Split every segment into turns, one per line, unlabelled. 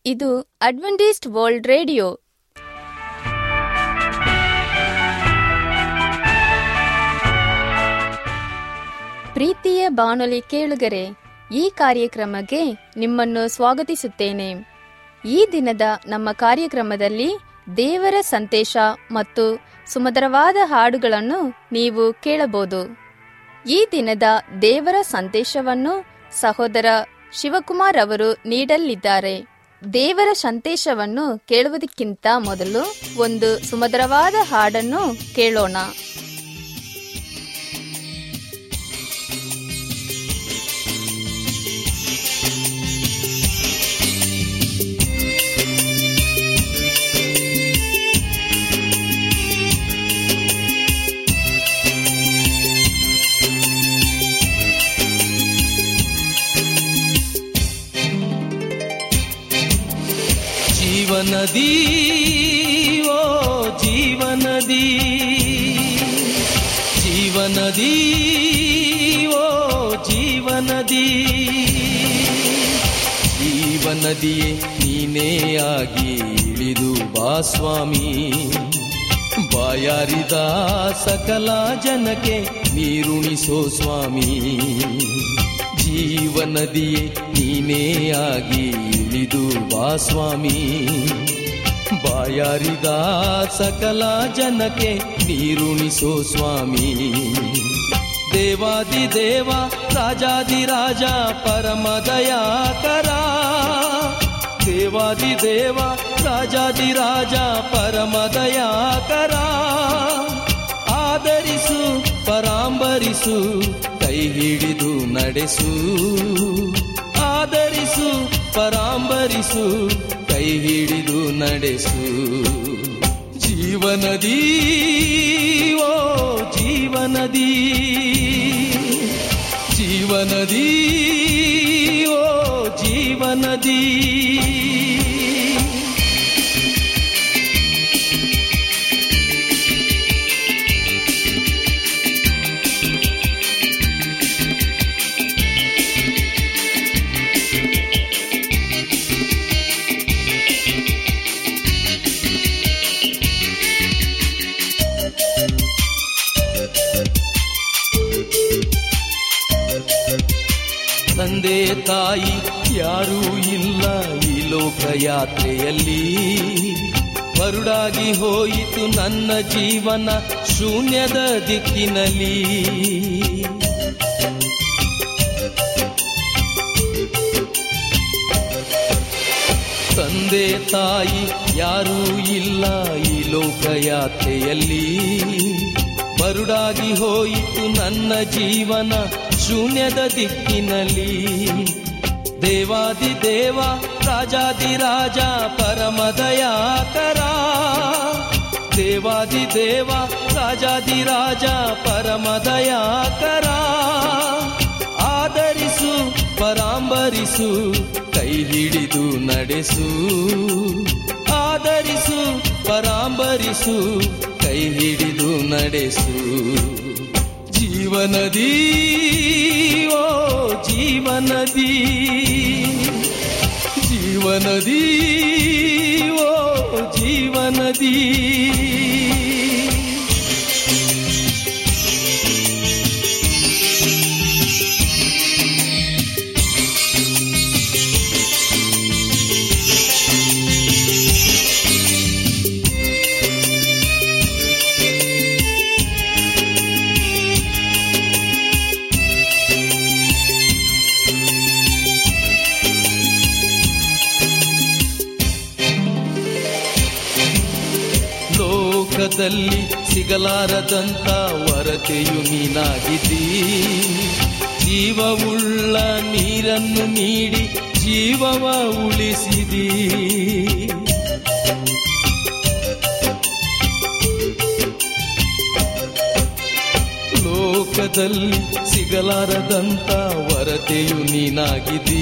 ಇದು Adventist world radio ಪ್ರೀತಿಯ ಬಾನುಲಿ ಕೇಳುಗರೆ ಈ ಕಾರ್ಯಕ್ರಮಕ್ಕೆ ನಿಮ್ಮನ್ನು ಸ್ವಾಗತಿಸುತ್ತೇನೆ ಈ ದಿನದ ನಮ್ಮ ಕಾರ್ಯಕ್ರಮದಲ್ಲಿ ದೇವರ ಸಂದೇಶ ಮತ್ತು ಸುಮಧುರವಾದ ಹಾಡುಗಳನ್ನು ನೀವು ಕೇಳಬಹುದು ಈ ದಿನದ ದೇವರ ಸಂದೇಶವನ್ನು ಸಹೋದರ ಶಿವಕುಮಾರ್ ಅವರು ನೀಡಲಿದ್ದಾರೆ ದೇವರ ಸಂದೇಶವನ್ನು ಕೇಳುವುದಕ್ಕಿಂತ ಮೊದಲು ಒಂದು ಸುಮಧುರವಾದ ಹಾಡನ್ನು ಕೇಳೋಣ
ಜೀವನದಿ ಓ ಜೀವನದಿ ಜೀವನದಿ ಓ ಜೀವನದಿ ಜೀವನದಿಯೇ ನೀನೇ ಆಗಿ ಇಳಿದು ಬಾ ಸ್ವಾಮಿ ಬಾಯಾರಿದ ಸಕಲ ಜನಕ್ಕೆ ನೀರುಣಿಸೋ ಸ್ವಾಮಿ ಜೀವನದಿಯೇ ನೀನೇ ಆಗಿ ಇಳಿದು ಬಾ ಸ್ವಾಮಿ ಬಾಯಾರಿದ ಸಕಲ ಜನಕ್ಕೆ ನೀರುಣಿಸೋ ಸ್ವಾಮಿ ದೇವಾದಿ ದೇವ ರಾಜಾದಿ ರಾಜ ಪರಮ ದಯಾಕರ ದೇವಾದಿ ದೇವ ರಾಜಾದಿ ರಾಜ ಪರಮ ದಯಾಕರ ಆದರಿಸು ಪರಾಂಬರಿಸು ಕೈ ಹಿಡಿದು ನಡೆಸು ಆದರಿಸು ಪರಾಂಬರಿಸು ಕೈ ಹಿಡಿದು ನಡೆಸು ಜೀವನದಿ ಓ ಜೀವನದಿ ಜೀವನದಿ ಓ ಜೀವನದಿ ತಂದೆ ತಾಯಿ ಯಾರೂ ಇಲ್ಲ ಈ ಲೋಕಯಾತ್ರೆಯಲ್ಲಿ ಬರುಡಾಗಿ ಹೋಯಿತು ನನ್ನ ಜೀವನ ಶೂನ್ಯದ ದಿಕ್ಕಿನಲ್ಲಿ ತಂದೆ ತಾಯಿ ಯಾರೂ ಇಲ್ಲ ಈ ಲೋಕಯಾತ್ರೆಯಲ್ಲಿ ಬರುಡಾಗಿ ಹೋಯಿತು ನನ್ನ ಜೀವನ ಶೂನ್ಯದ ದಿಕ್ಕಿನಲ್ಲಿ ದೇವಾದಿ ದೇವ ರಾಜಾದಿ ರಾಜ ಪರಮ ದಯಾಕರ ದೇವಾದಿ ದೇವ ರಾಜಾದಿ ರಾಜ ಪರಮ ದಯಾಕರ ಆದರಿಸು ಪರಾಂಬರಿಸು ಕೈ ಹಿಡಿದು ನಡೆಸು ಆದರಿಸು ಪರಾಂಬರಿಸು ಕೈ ಹಿಡಿದು ನಡೆಸು ಜೀವನದಿ ಓ ಜೀವನದಿ ಜೀವನದಿ ಓ ಜೀವನದಿ ಲೋಕದಲ್ಲಿ ಸಿಗಲಾರದಂತ ವರತೆಯು ನೀನಾಗಿದ್ದೀ ಜೀವವುಳ್ಳ ನೀರನ್ನು ನೀಡಿ ಜೀವವ ಉಳಿಸಿದಿ ಲೋಕದಲ್ಲಿ ಸಿಗಲಾರದಂತ ವರತೆಯು ನೀನಾಗಿದ್ದೀ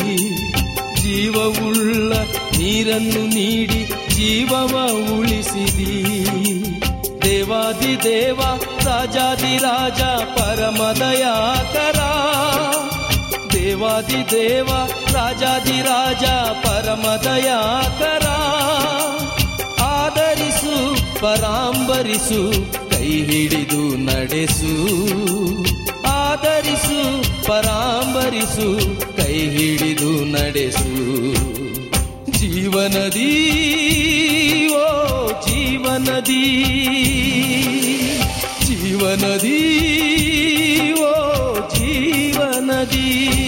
ಜೀವವುಳ್ಳ ನೀರನ್ನು ನೀಡಿ ಜೀವವ ಉಳಿಸಿದಿ ದೇವಾದಿ ದೇವ ರಾಜಾದಿ ರಾಜ ಪರಮ ದಯಾಕರ ದೇವಾದಿ ದೇವ ರಾಜಾದಿರಾಜ ಪರಮದಯಾಕರ ಆದರಿಸು ಪರಾಂಬರಿಸು ಕೈ ಹಿಡಿದು ನಡೆಸು ಆದರಿಸು ಪರಾಂಬರಿಸು ಕೈ ಹಿಡಿದು ನಡೆಸು ಜೀವನದಿ ಓ ಜೀವನದಿ ಜೀವನದಿ ಓ ಜೀವನದಿ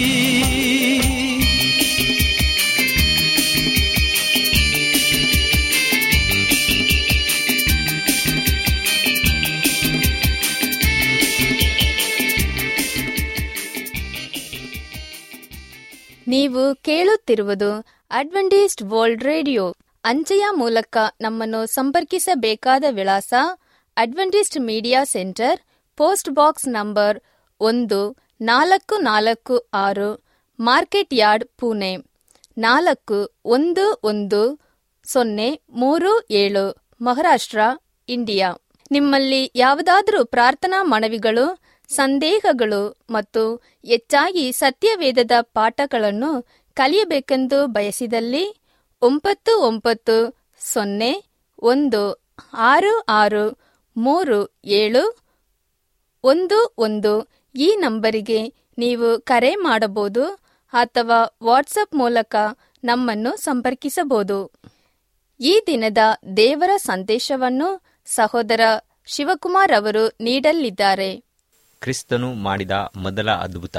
ನೀವು ಕೇಳುತ್ತಿರುವುದು ಅಡ್ವೆಂಟಿಸ್ಟ್ ವರ್ಲ್ಡ್ ರೇಡಿಯೋ ಅಂಚೆಯ ಮೂಲಕ ನಮ್ಮನ್ನು ಸಂಪರ್ಕಿಸಬೇಕಾದ ವಿಳಾಸ Adventist media centre post box number ಒಂದು ನಾಲ್ಕು ನಾಲ್ಕು ಆರು ಮಾರ್ಕೆಟ್ ಯಾರ್ಡ್ ಪುಣೆ ನಾಲ್ಕು ಒಂದು ಒಂದು ಸೊನ್ನೆ ಮೂರು ಏಳು ಮಹಾರಾಷ್ಟ್ರ ಇಂಡಿಯಾ ನಿಮ್ಮಲ್ಲಿ ಯಾವುದಾದರೂ ಪ್ರಾರ್ಥನಾ ಮನವಿಗಳು ಸಂದೇಹಗಳು ಮತ್ತು ಹೆಚ್ಚಾಗಿ ಸತ್ಯವೇದದ ಪಾಠಗಳನ್ನು ಕಲಿಯಬೇಕೆಂದು ಬಯಸಿದಲ್ಲಿ ಒಂಬತ್ತು ಒಂಬತ್ತು ಸೊನ್ನೆ ಒಂದು ಆರು ಆರು ಮೂರು ಏಳು ಒಂದು ಒಂದು ಈ ನಂಬರಿಗೆ ನೀವು ಕರೆ ಮಾಡಬಹುದು ಅಥವಾ ವಾಟ್ಸಪ್ ಮೂಲಕ ನಮ್ಮನ್ನು ಸಂಪರ್ಕಿಸಬಹುದು ಈ ದಿನದ ದೇವರ ಸಂದೇಶವನ್ನು ಸಹೋದರ ಶಿವಕುಮಾರ್ ಅವರು ನೀಡಲಿದ್ದಾರೆ
ಕ್ರಿಸ್ತನು ಮಾಡಿದ ಮೊದಲ ಅದ್ಭುತ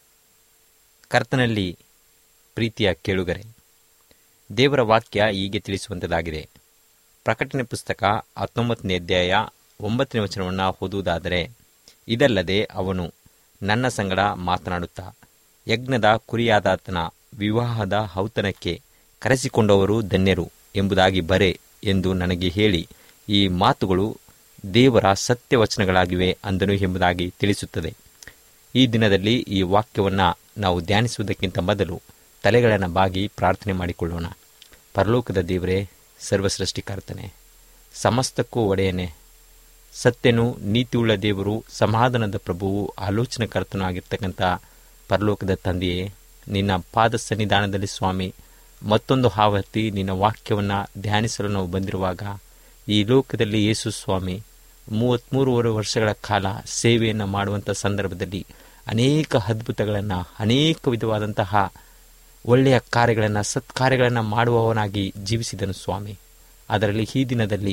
ಕರ್ತನಲ್ಲಿ ಪ್ರೀತಿಯ ಕೇಳುಗರೆ ದೇವರ ವಾಕ್ಯ ಹೀಗೆ ತಿಳಿಸುವಂಥದ್ದಾಗಿದೆ ಪ್ರಕಟಣೆ ಪುಸ್ತಕ ಹತ್ತೊಂಬತ್ತನೇ ಅಧ್ಯಾಯ ಒಂಬತ್ತನೇ ವಚನವನ್ನು ಓದುವುದಾದರೆ ಇದಲ್ಲದೆ ಅವನು ನನ್ನ ಸಂಗಡ ಮಾತನಾಡುತ್ತಾ ಯಜ್ಞದ ಕುರಿಯಾದಾತನ ವಿವಾಹದ ಔತಣಕ್ಕೆ ಕರೆಸಿಕೊಂಡವರು ಧನ್ಯರು ಎಂಬುದಾಗಿ ಬರೆ ಎಂದು ನನಗೆ ಹೇಳಿ ಈ ಮಾತುಗಳು ದೇವರ ಸತ್ಯವಚನಗಳಾಗಿವೆ ಅಂದನು ಎಂಬುದಾಗಿ ತಿಳಿಸುತ್ತದೆ ಈ ದಿನದಲ್ಲಿ ಈ ವಾಕ್ಯವನ್ನು ನಾವು ಧ್ಯಾನಿಸುವುದಕ್ಕಿಂತ ಮೊದಲು ತಲೆಗಳನ್ನು ಬಾಗಿ ಪ್ರಾರ್ಥನೆ ಮಾಡಿಕೊಳ್ಳೋಣ ಪರಲೋಕದ ದೇವರೇ ಸರ್ವಸೃಷ್ಟಿಕರ್ತನೆ ಸಮಸ್ತಕ್ಕೂ ಒಡೆಯನೆ ಸತ್ಯನು ನೀತಿಯುಳ್ಳ ದೇವರು ಸಮಾಧಾನದ ಪ್ರಭುವು ಆಲೋಚನಕರ್ತನೂ ಆಗಿರ್ತಕ್ಕಂಥ ಪರಲೋಕದ ತಂದೆಯೇ ನಿನ್ನ ಪಾದ ಸನ್ನಿಧಾನದಲ್ಲಿ ಸ್ವಾಮಿ ಮತ್ತೊಂದು ಆವರ್ತಿ ನಿನ್ನ ವಾಕ್ಯವನ್ನು ಧ್ಯಾನಿಸಲು ನಾವು ಬಂದಿರುವಾಗ ಈ ಲೋಕದಲ್ಲಿ ಯೇಸು ಸ್ವಾಮಿ ಮೂವತ್ತ್ಮೂರುವರೆ ವರ್ಷಗಳ ಕಾಲ ಸೇವೆಯನ್ನು ಮಾಡುವಂಥ ಸಂದರ್ಭದಲ್ಲಿ ಅನೇಕ ಅದ್ಭುತಗಳನ್ನು ಅನೇಕ ವಿಧವಾದಂತಹ ಒಳ್ಳೆಯ ಕಾರ್ಯಗಳನ್ನು ಸತ್ಕಾರ್ಯಗಳನ್ನು ಮಾಡುವವನಾಗಿ ಜೀವಿಸಿದನು ಸ್ವಾಮಿ ಅದರಲ್ಲಿ ಈ ದಿನದಲ್ಲಿ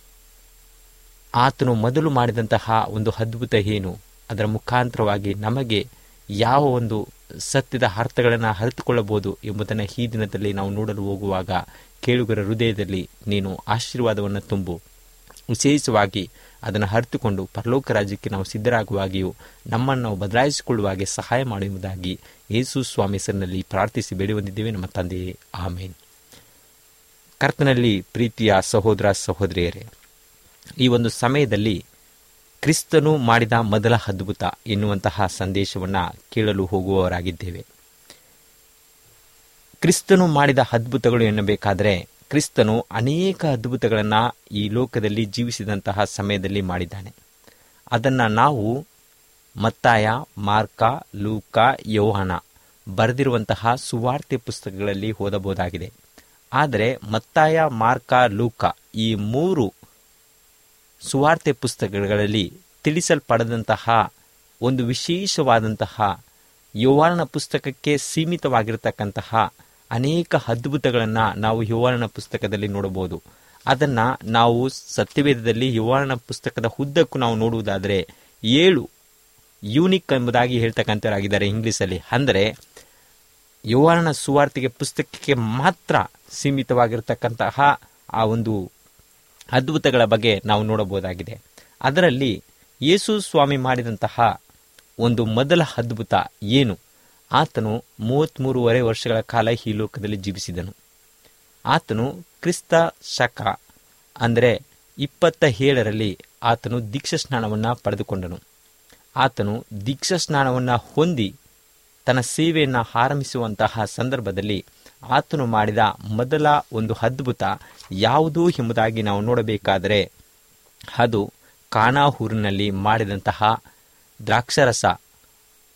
ಆತನು ಮೊದಲು ಮಾಡಿದಂತಹ ಒಂದು ಅದ್ಭುತ ಏನು ಅದರ ಮುಖಾಂತರವಾಗಿ ನಮಗೆ ಯಾವ ಒಂದು ಸತ್ಯದ ಅರ್ಥಗಳನ್ನು ಅರಿತುಕೊಳ್ಳಬಹುದು ಎಂಬುದನ್ನು ಈ ದಿನದಲ್ಲಿ ನಾವು ನೋಡಲು ಹೋಗುವಾಗ ಕೇಳುಗರ ಹೃದಯದಲ್ಲಿ ನೀನು ಆಶೀರ್ವಾದವನ್ನು ತುಂಬು ವಿಶೇಷವಾಗಿ ಅದನ್ನು ಅರಿತುಕೊಂಡು ಪರಲೋಕ ರಾಜ್ಯಕ್ಕೆ ನಾವು ಸಿದ್ಧರಾಗುವಾಗಿಯೂ ನಮ್ಮನ್ನು ನಾವು ಬದಲಾಯಿಸಿಕೊಳ್ಳುವಾಗೆ ಸಹಾಯ ಮಾಡುವುದಾಗಿ ಯೇಸು ಸ್ವಾಮಿ ಹೆಸರಿನಲ್ಲಿ ಪ್ರಾರ್ಥಿಸಿ ಬೇಡಿ ಹೊಂದಿದ್ದೇವೆ ನಮ್ಮ ತಂದೆಯೇ ಆಮೇನ್ ಕರ್ತನಲ್ಲಿ ಪ್ರೀತಿಯ ಸಹೋದರ ಸಹೋದರಿಯರೇ ಈ ಒಂದು ಸಮಯದಲ್ಲಿ ಕ್ರಿಸ್ತನು ಮಾಡಿದ ಮೊದಲ ಅದ್ಭುತ ಎನ್ನುವಂತಹ ಸಂದೇಶವನ್ನು ಕೇಳಲು ಹೋಗುವವರಾಗಿದ್ದೇವೆ ಕ್ರಿಸ್ತನು ಮಾಡಿದ ಅದ್ಭುತಗಳು ಎನ್ನಬೇಕಾದರೆ ಕ್ರಿಸ್ತನು ಅನೇಕ ಅದ್ಭುತಗಳನ್ನು ಈ ಲೋಕದಲ್ಲಿ ಜೀವಿಸಿದಂತಹ ಸಮಯದಲ್ಲಿ ಮಾಡಿದ್ದಾನೆ ಅದನ್ನು ನಾವು ಮತ್ತಾಯ ಮಾರ್ಕ ಲೂಕ ಯೌಹನ ಬರೆದಿರುವಂತಹ ಸುವಾರ್ತೆ ಪುಸ್ತಕಗಳಲ್ಲಿ ಓದಬಹುದಾಗಿದೆ ಆದರೆ ಮತ್ತಾಯ ಮಾರ್ಕ ಲೂಕ ಈ ಮೂರು ಸುವಾರ್ತೆ ಪುಸ್ತಕಗಳಲ್ಲಿ ತಿಳಿಸಲ್ಪಡದಂತಹ ಒಂದು ವಿಶೇಷವಾದಂತಹ ಯೌವನ ಪುಸ್ತಕಕ್ಕೆ ಸೀಮಿತವಾಗಿರತಕ್ಕಂತಹ ಅನೇಕ ಅದ್ಭುತಗಳನ್ನು ನಾವು ಯೌವನ ಪುಸ್ತಕದಲ್ಲಿ ನೋಡಬಹುದು ಅದನ್ನು ನಾವು ಸತ್ಯವೇದದಲ್ಲಿ ಯೌವನ ಪುಸ್ತಕದ ಉದ್ದಕ್ಕೂ ನಾವು ನೋಡುವುದಾದರೆ ಏಳು ಯೂನಿಕ್ ಎಂಬುದಾಗಿ ಹೇಳ್ತಕ್ಕಂಥವರಾಗಿದ್ದಾರೆ ಇಂಗ್ಲೀಷಲ್ಲಿ ಅಂದರೆ ಯೌವನ ಸುವಾರ್ತೆಗೆ ಪುಸ್ತಕಕ್ಕೆ ಮಾತ್ರ ಸೀಮಿತವಾಗಿರತಕ್ಕಂತಹ ಆ ಒಂದು ಅದ್ಭುತಗಳ ಬಗ್ಗೆ ನಾವು ನೋಡಬಹುದಾಗಿದೆ ಅದರಲ್ಲಿ ಯೇಸು ಸ್ವಾಮಿ ಮಾಡಿದಂತಹ ಒಂದು ಮೊದಲ ಅದ್ಭುತ ಏನು ಆತನು ಮೂವತ್ತ್ಮೂರುವರೆ ವರ್ಷಗಳ ಕಾಲ ಈ ಲೋಕದಲ್ಲಿ ಜೀವಿಸಿದನು ಆತನು ಕ್ರಿಸ್ತ ಶಕ ಅಂದರೆ ಇಪ್ಪತ್ತ ಏಳರಲ್ಲಿ ಆತನು ದೀಕ್ಷಾ ಸ್ನಾನವನ್ನು ಪಡೆದುಕೊಂಡನು ಆತನು ದೀಕ್ಷಾ ಸ್ನಾನವನ್ನು ಹೊಂದಿ ತನ್ನ ಸೇವೆಯನ್ನು ಆರಂಭಿಸುವಂತಹ ಸಂದರ್ಭದಲ್ಲಿ ಆತನು ಮಾಡಿದ ಮೊದಲ ಒಂದು ಅದ್ಭುತ ಯಾವುದು ಎಂಬುದಾಗಿ ನಾವು ನೋಡಬೇಕಾದರೆ ಅದು ಕಾನಾಹೂರಿನಲ್ಲಿ ಮಾಡಿದಂತಹ ದ್ರಾಕ್ಷರಸ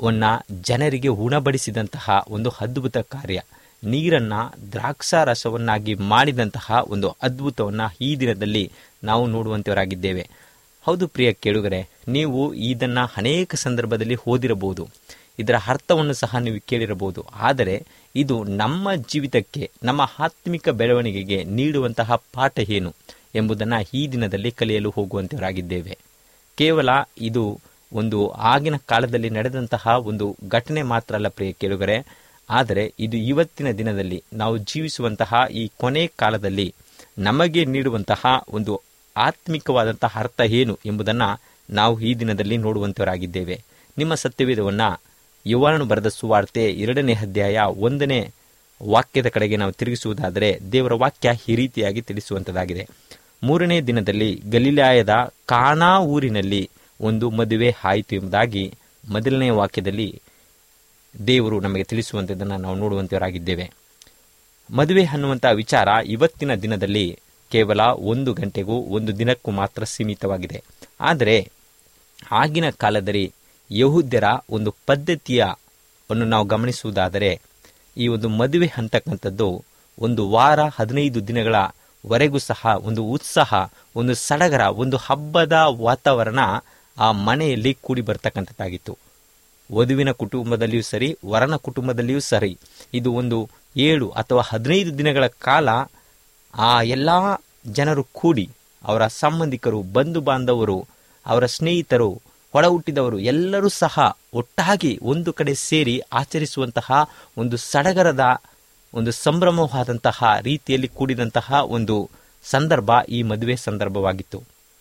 ವನ್ನ ಜನರಿಗೆ ಉಣಬಡಿಸಿದಂತಹ ಒಂದು ಅದ್ಭುತ ಕಾರ್ಯ ನೀರನ್ನ ದ್ರಾಕ್ಷಾರಸವನ್ನಾಗಿ ಮಾಡಿದಂತಹ ಒಂದು ಅದ್ಭುತವನ್ನ ಈ ದಿನದಲ್ಲಿ ನಾವು ನೋಡುವಂತವರಾಗಿದ್ದೇವೆ ಹೌದು ಪ್ರಿಯ ಕೇಳುಗರೆ ನೀವು ಇದನ್ನ ಅನೇಕ ಸಂದರ್ಭದಲ್ಲಿ ಓದಿರಬಹುದು ಇದರ ಅರ್ಥವನ್ನು ಸಹ ನೀವು ಕೇಳಿರಬಹುದು ಆದರೆ ಇದು ನಮ್ಮ ಜೀವಿತಕ್ಕೆ ನಮ್ಮ ಆತ್ಮಿಕ ಬೆಳವಣಿಗೆಗೆ ನೀಡುವಂತಹ ಪಾಠ ಏನು ಎಂಬುದನ್ನು ಈ ದಿನದಲ್ಲಿ ಕಲಿಯಲು ಹೋಗುವಂತವರಾಗಿದ್ದೇವೆ ಕೇವಲ ಇದು ಒಂದು ಆಗಿನ ಕಾಲದಲ್ಲಿ ನಡೆದಂತಹ ಒಂದು ಘಟನೆ ಮಾತ್ರ ಅಲ್ಲ ಪ್ರಿಯ ಕೇಳುಗರೆ ಆದರೆ ಇದು ಇವತ್ತಿನ ದಿನದಲ್ಲಿ ನಾವು ಜೀವಿಸುವಂತಹ ಈ ಕೊನೆ ಕಾಲದಲ್ಲಿ ನಮಗೆ ನೀಡುವಂತಹ ಒಂದು ಆತ್ಮಿಕವಾದಂತಹ ಅರ್ಥ ಏನು ಎಂಬುದನ್ನು ನಾವು ಈ ದಿನದಲ್ಲಿ ನೋಡುವಂತವರಾಗಿದ್ದೇವೆ ನಿಮ್ಮ ಸತ್ಯವೇದವನ್ನು ಯುವನು ಬರೆದ ಸುವಾರ್ತೆ ಎರಡನೇ ಅಧ್ಯಾಯ ಒಂದನೇ ವಾಕ್ಯದ ಕಡೆಗೆ ನಾವು ತಿರುಗಿಸುವುದಾದರೆ ದೇವರ ವಾಕ್ಯ ಈ ರೀತಿಯಾಗಿ ತಿಳಿಸುವಂಥದ್ದಾಗಿದೆ ಮೂರನೇ ದಿನದಲ್ಲಿ ಗಲೀಲಾಯದ ಕಾನಾ ಊರಿನಲ್ಲಿ ಒಂದು ಮದುವೆ ಆಯಿತು ಎಂಬುದಾಗಿ ಮೊದಲನೇ ವಾಕ್ಯದಲ್ಲಿ ದೇವರು ನಮಗೆ ತಿಳಿಸುವಂಥದ್ದನ್ನು ನಾವು ನೋಡುವಂತವರಾಗಿದ್ದೇವೆ ಮದುವೆ ಅನ್ನುವಂಥ ವಿಚಾರ ಇವತ್ತಿನ ದಿನದಲ್ಲಿ ಕೇವಲ ಒಂದು ಗಂಟೆಗೂ ಒಂದು ದಿನಕ್ಕೂ ಮಾತ್ರ ಸೀಮಿತವಾಗಿದೆ ಆದರೆ ಆಗಿನ ಕಾಲದಲ್ಲಿ ಯಹೂದ್ಯರ ಒಂದು ಪದ್ಧತಿಯ ಅನ್ನು ನಾವು ಗಮನಿಸುವುದಾದರೆ ಈ ಒಂದು ಮದುವೆ ಅಂತಕ್ಕಂಥದ್ದು ಒಂದು ವಾರ ಹದಿನೈದು ದಿನಗಳವರೆಗೂ ಸಹ ಒಂದು ಉತ್ಸಾಹ ಒಂದು ಸಡಗರ ಒಂದು ಹಬ್ಬದ ವಾತಾವರಣ ಆ ಮನೆಯಲ್ಲಿ ಕೂಡಿ ಬರ್ತಕ್ಕಂಥದ್ದಾಗಿತ್ತು ವಧುವಿನ ಕುಟುಂಬದಲ್ಲಿಯೂ ಸರಿ ವರನ ಕುಟುಂಬದಲ್ಲಿಯೂ ಸರಿ ಇದು ಒಂದು ಏಳು ಅಥವಾ ಹದಿನೈದು ದಿನಗಳ ಕಾಲ ಆ ಎಲ್ಲ ಜನರು ಕೂಡಿ ಅವರ ಸಂಬಂಧಿಕರು ಬಂಧು ಬಾಂಧವರು ಅವರ ಸ್ನೇಹಿತರು ಒಳ ಹುಟ್ಟಿದವರು ಎಲ್ಲರೂ ಸಹ ಒಟ್ಟಾಗಿ ಒಂದು ಕಡೆ ಸೇರಿ ಆಚರಿಸುವಂತಹ ಒಂದು ಸಡಗರದ ಒಂದು ಸಂಭ್ರಮವಾದಂತಹ ರೀತಿಯಲ್ಲಿ ಕೂಡಿದಂತಹ ಒಂದು ಸಂದರ್ಭ ಈ ಮದುವೆ ಸಂದರ್ಭವಾಗಿತ್ತು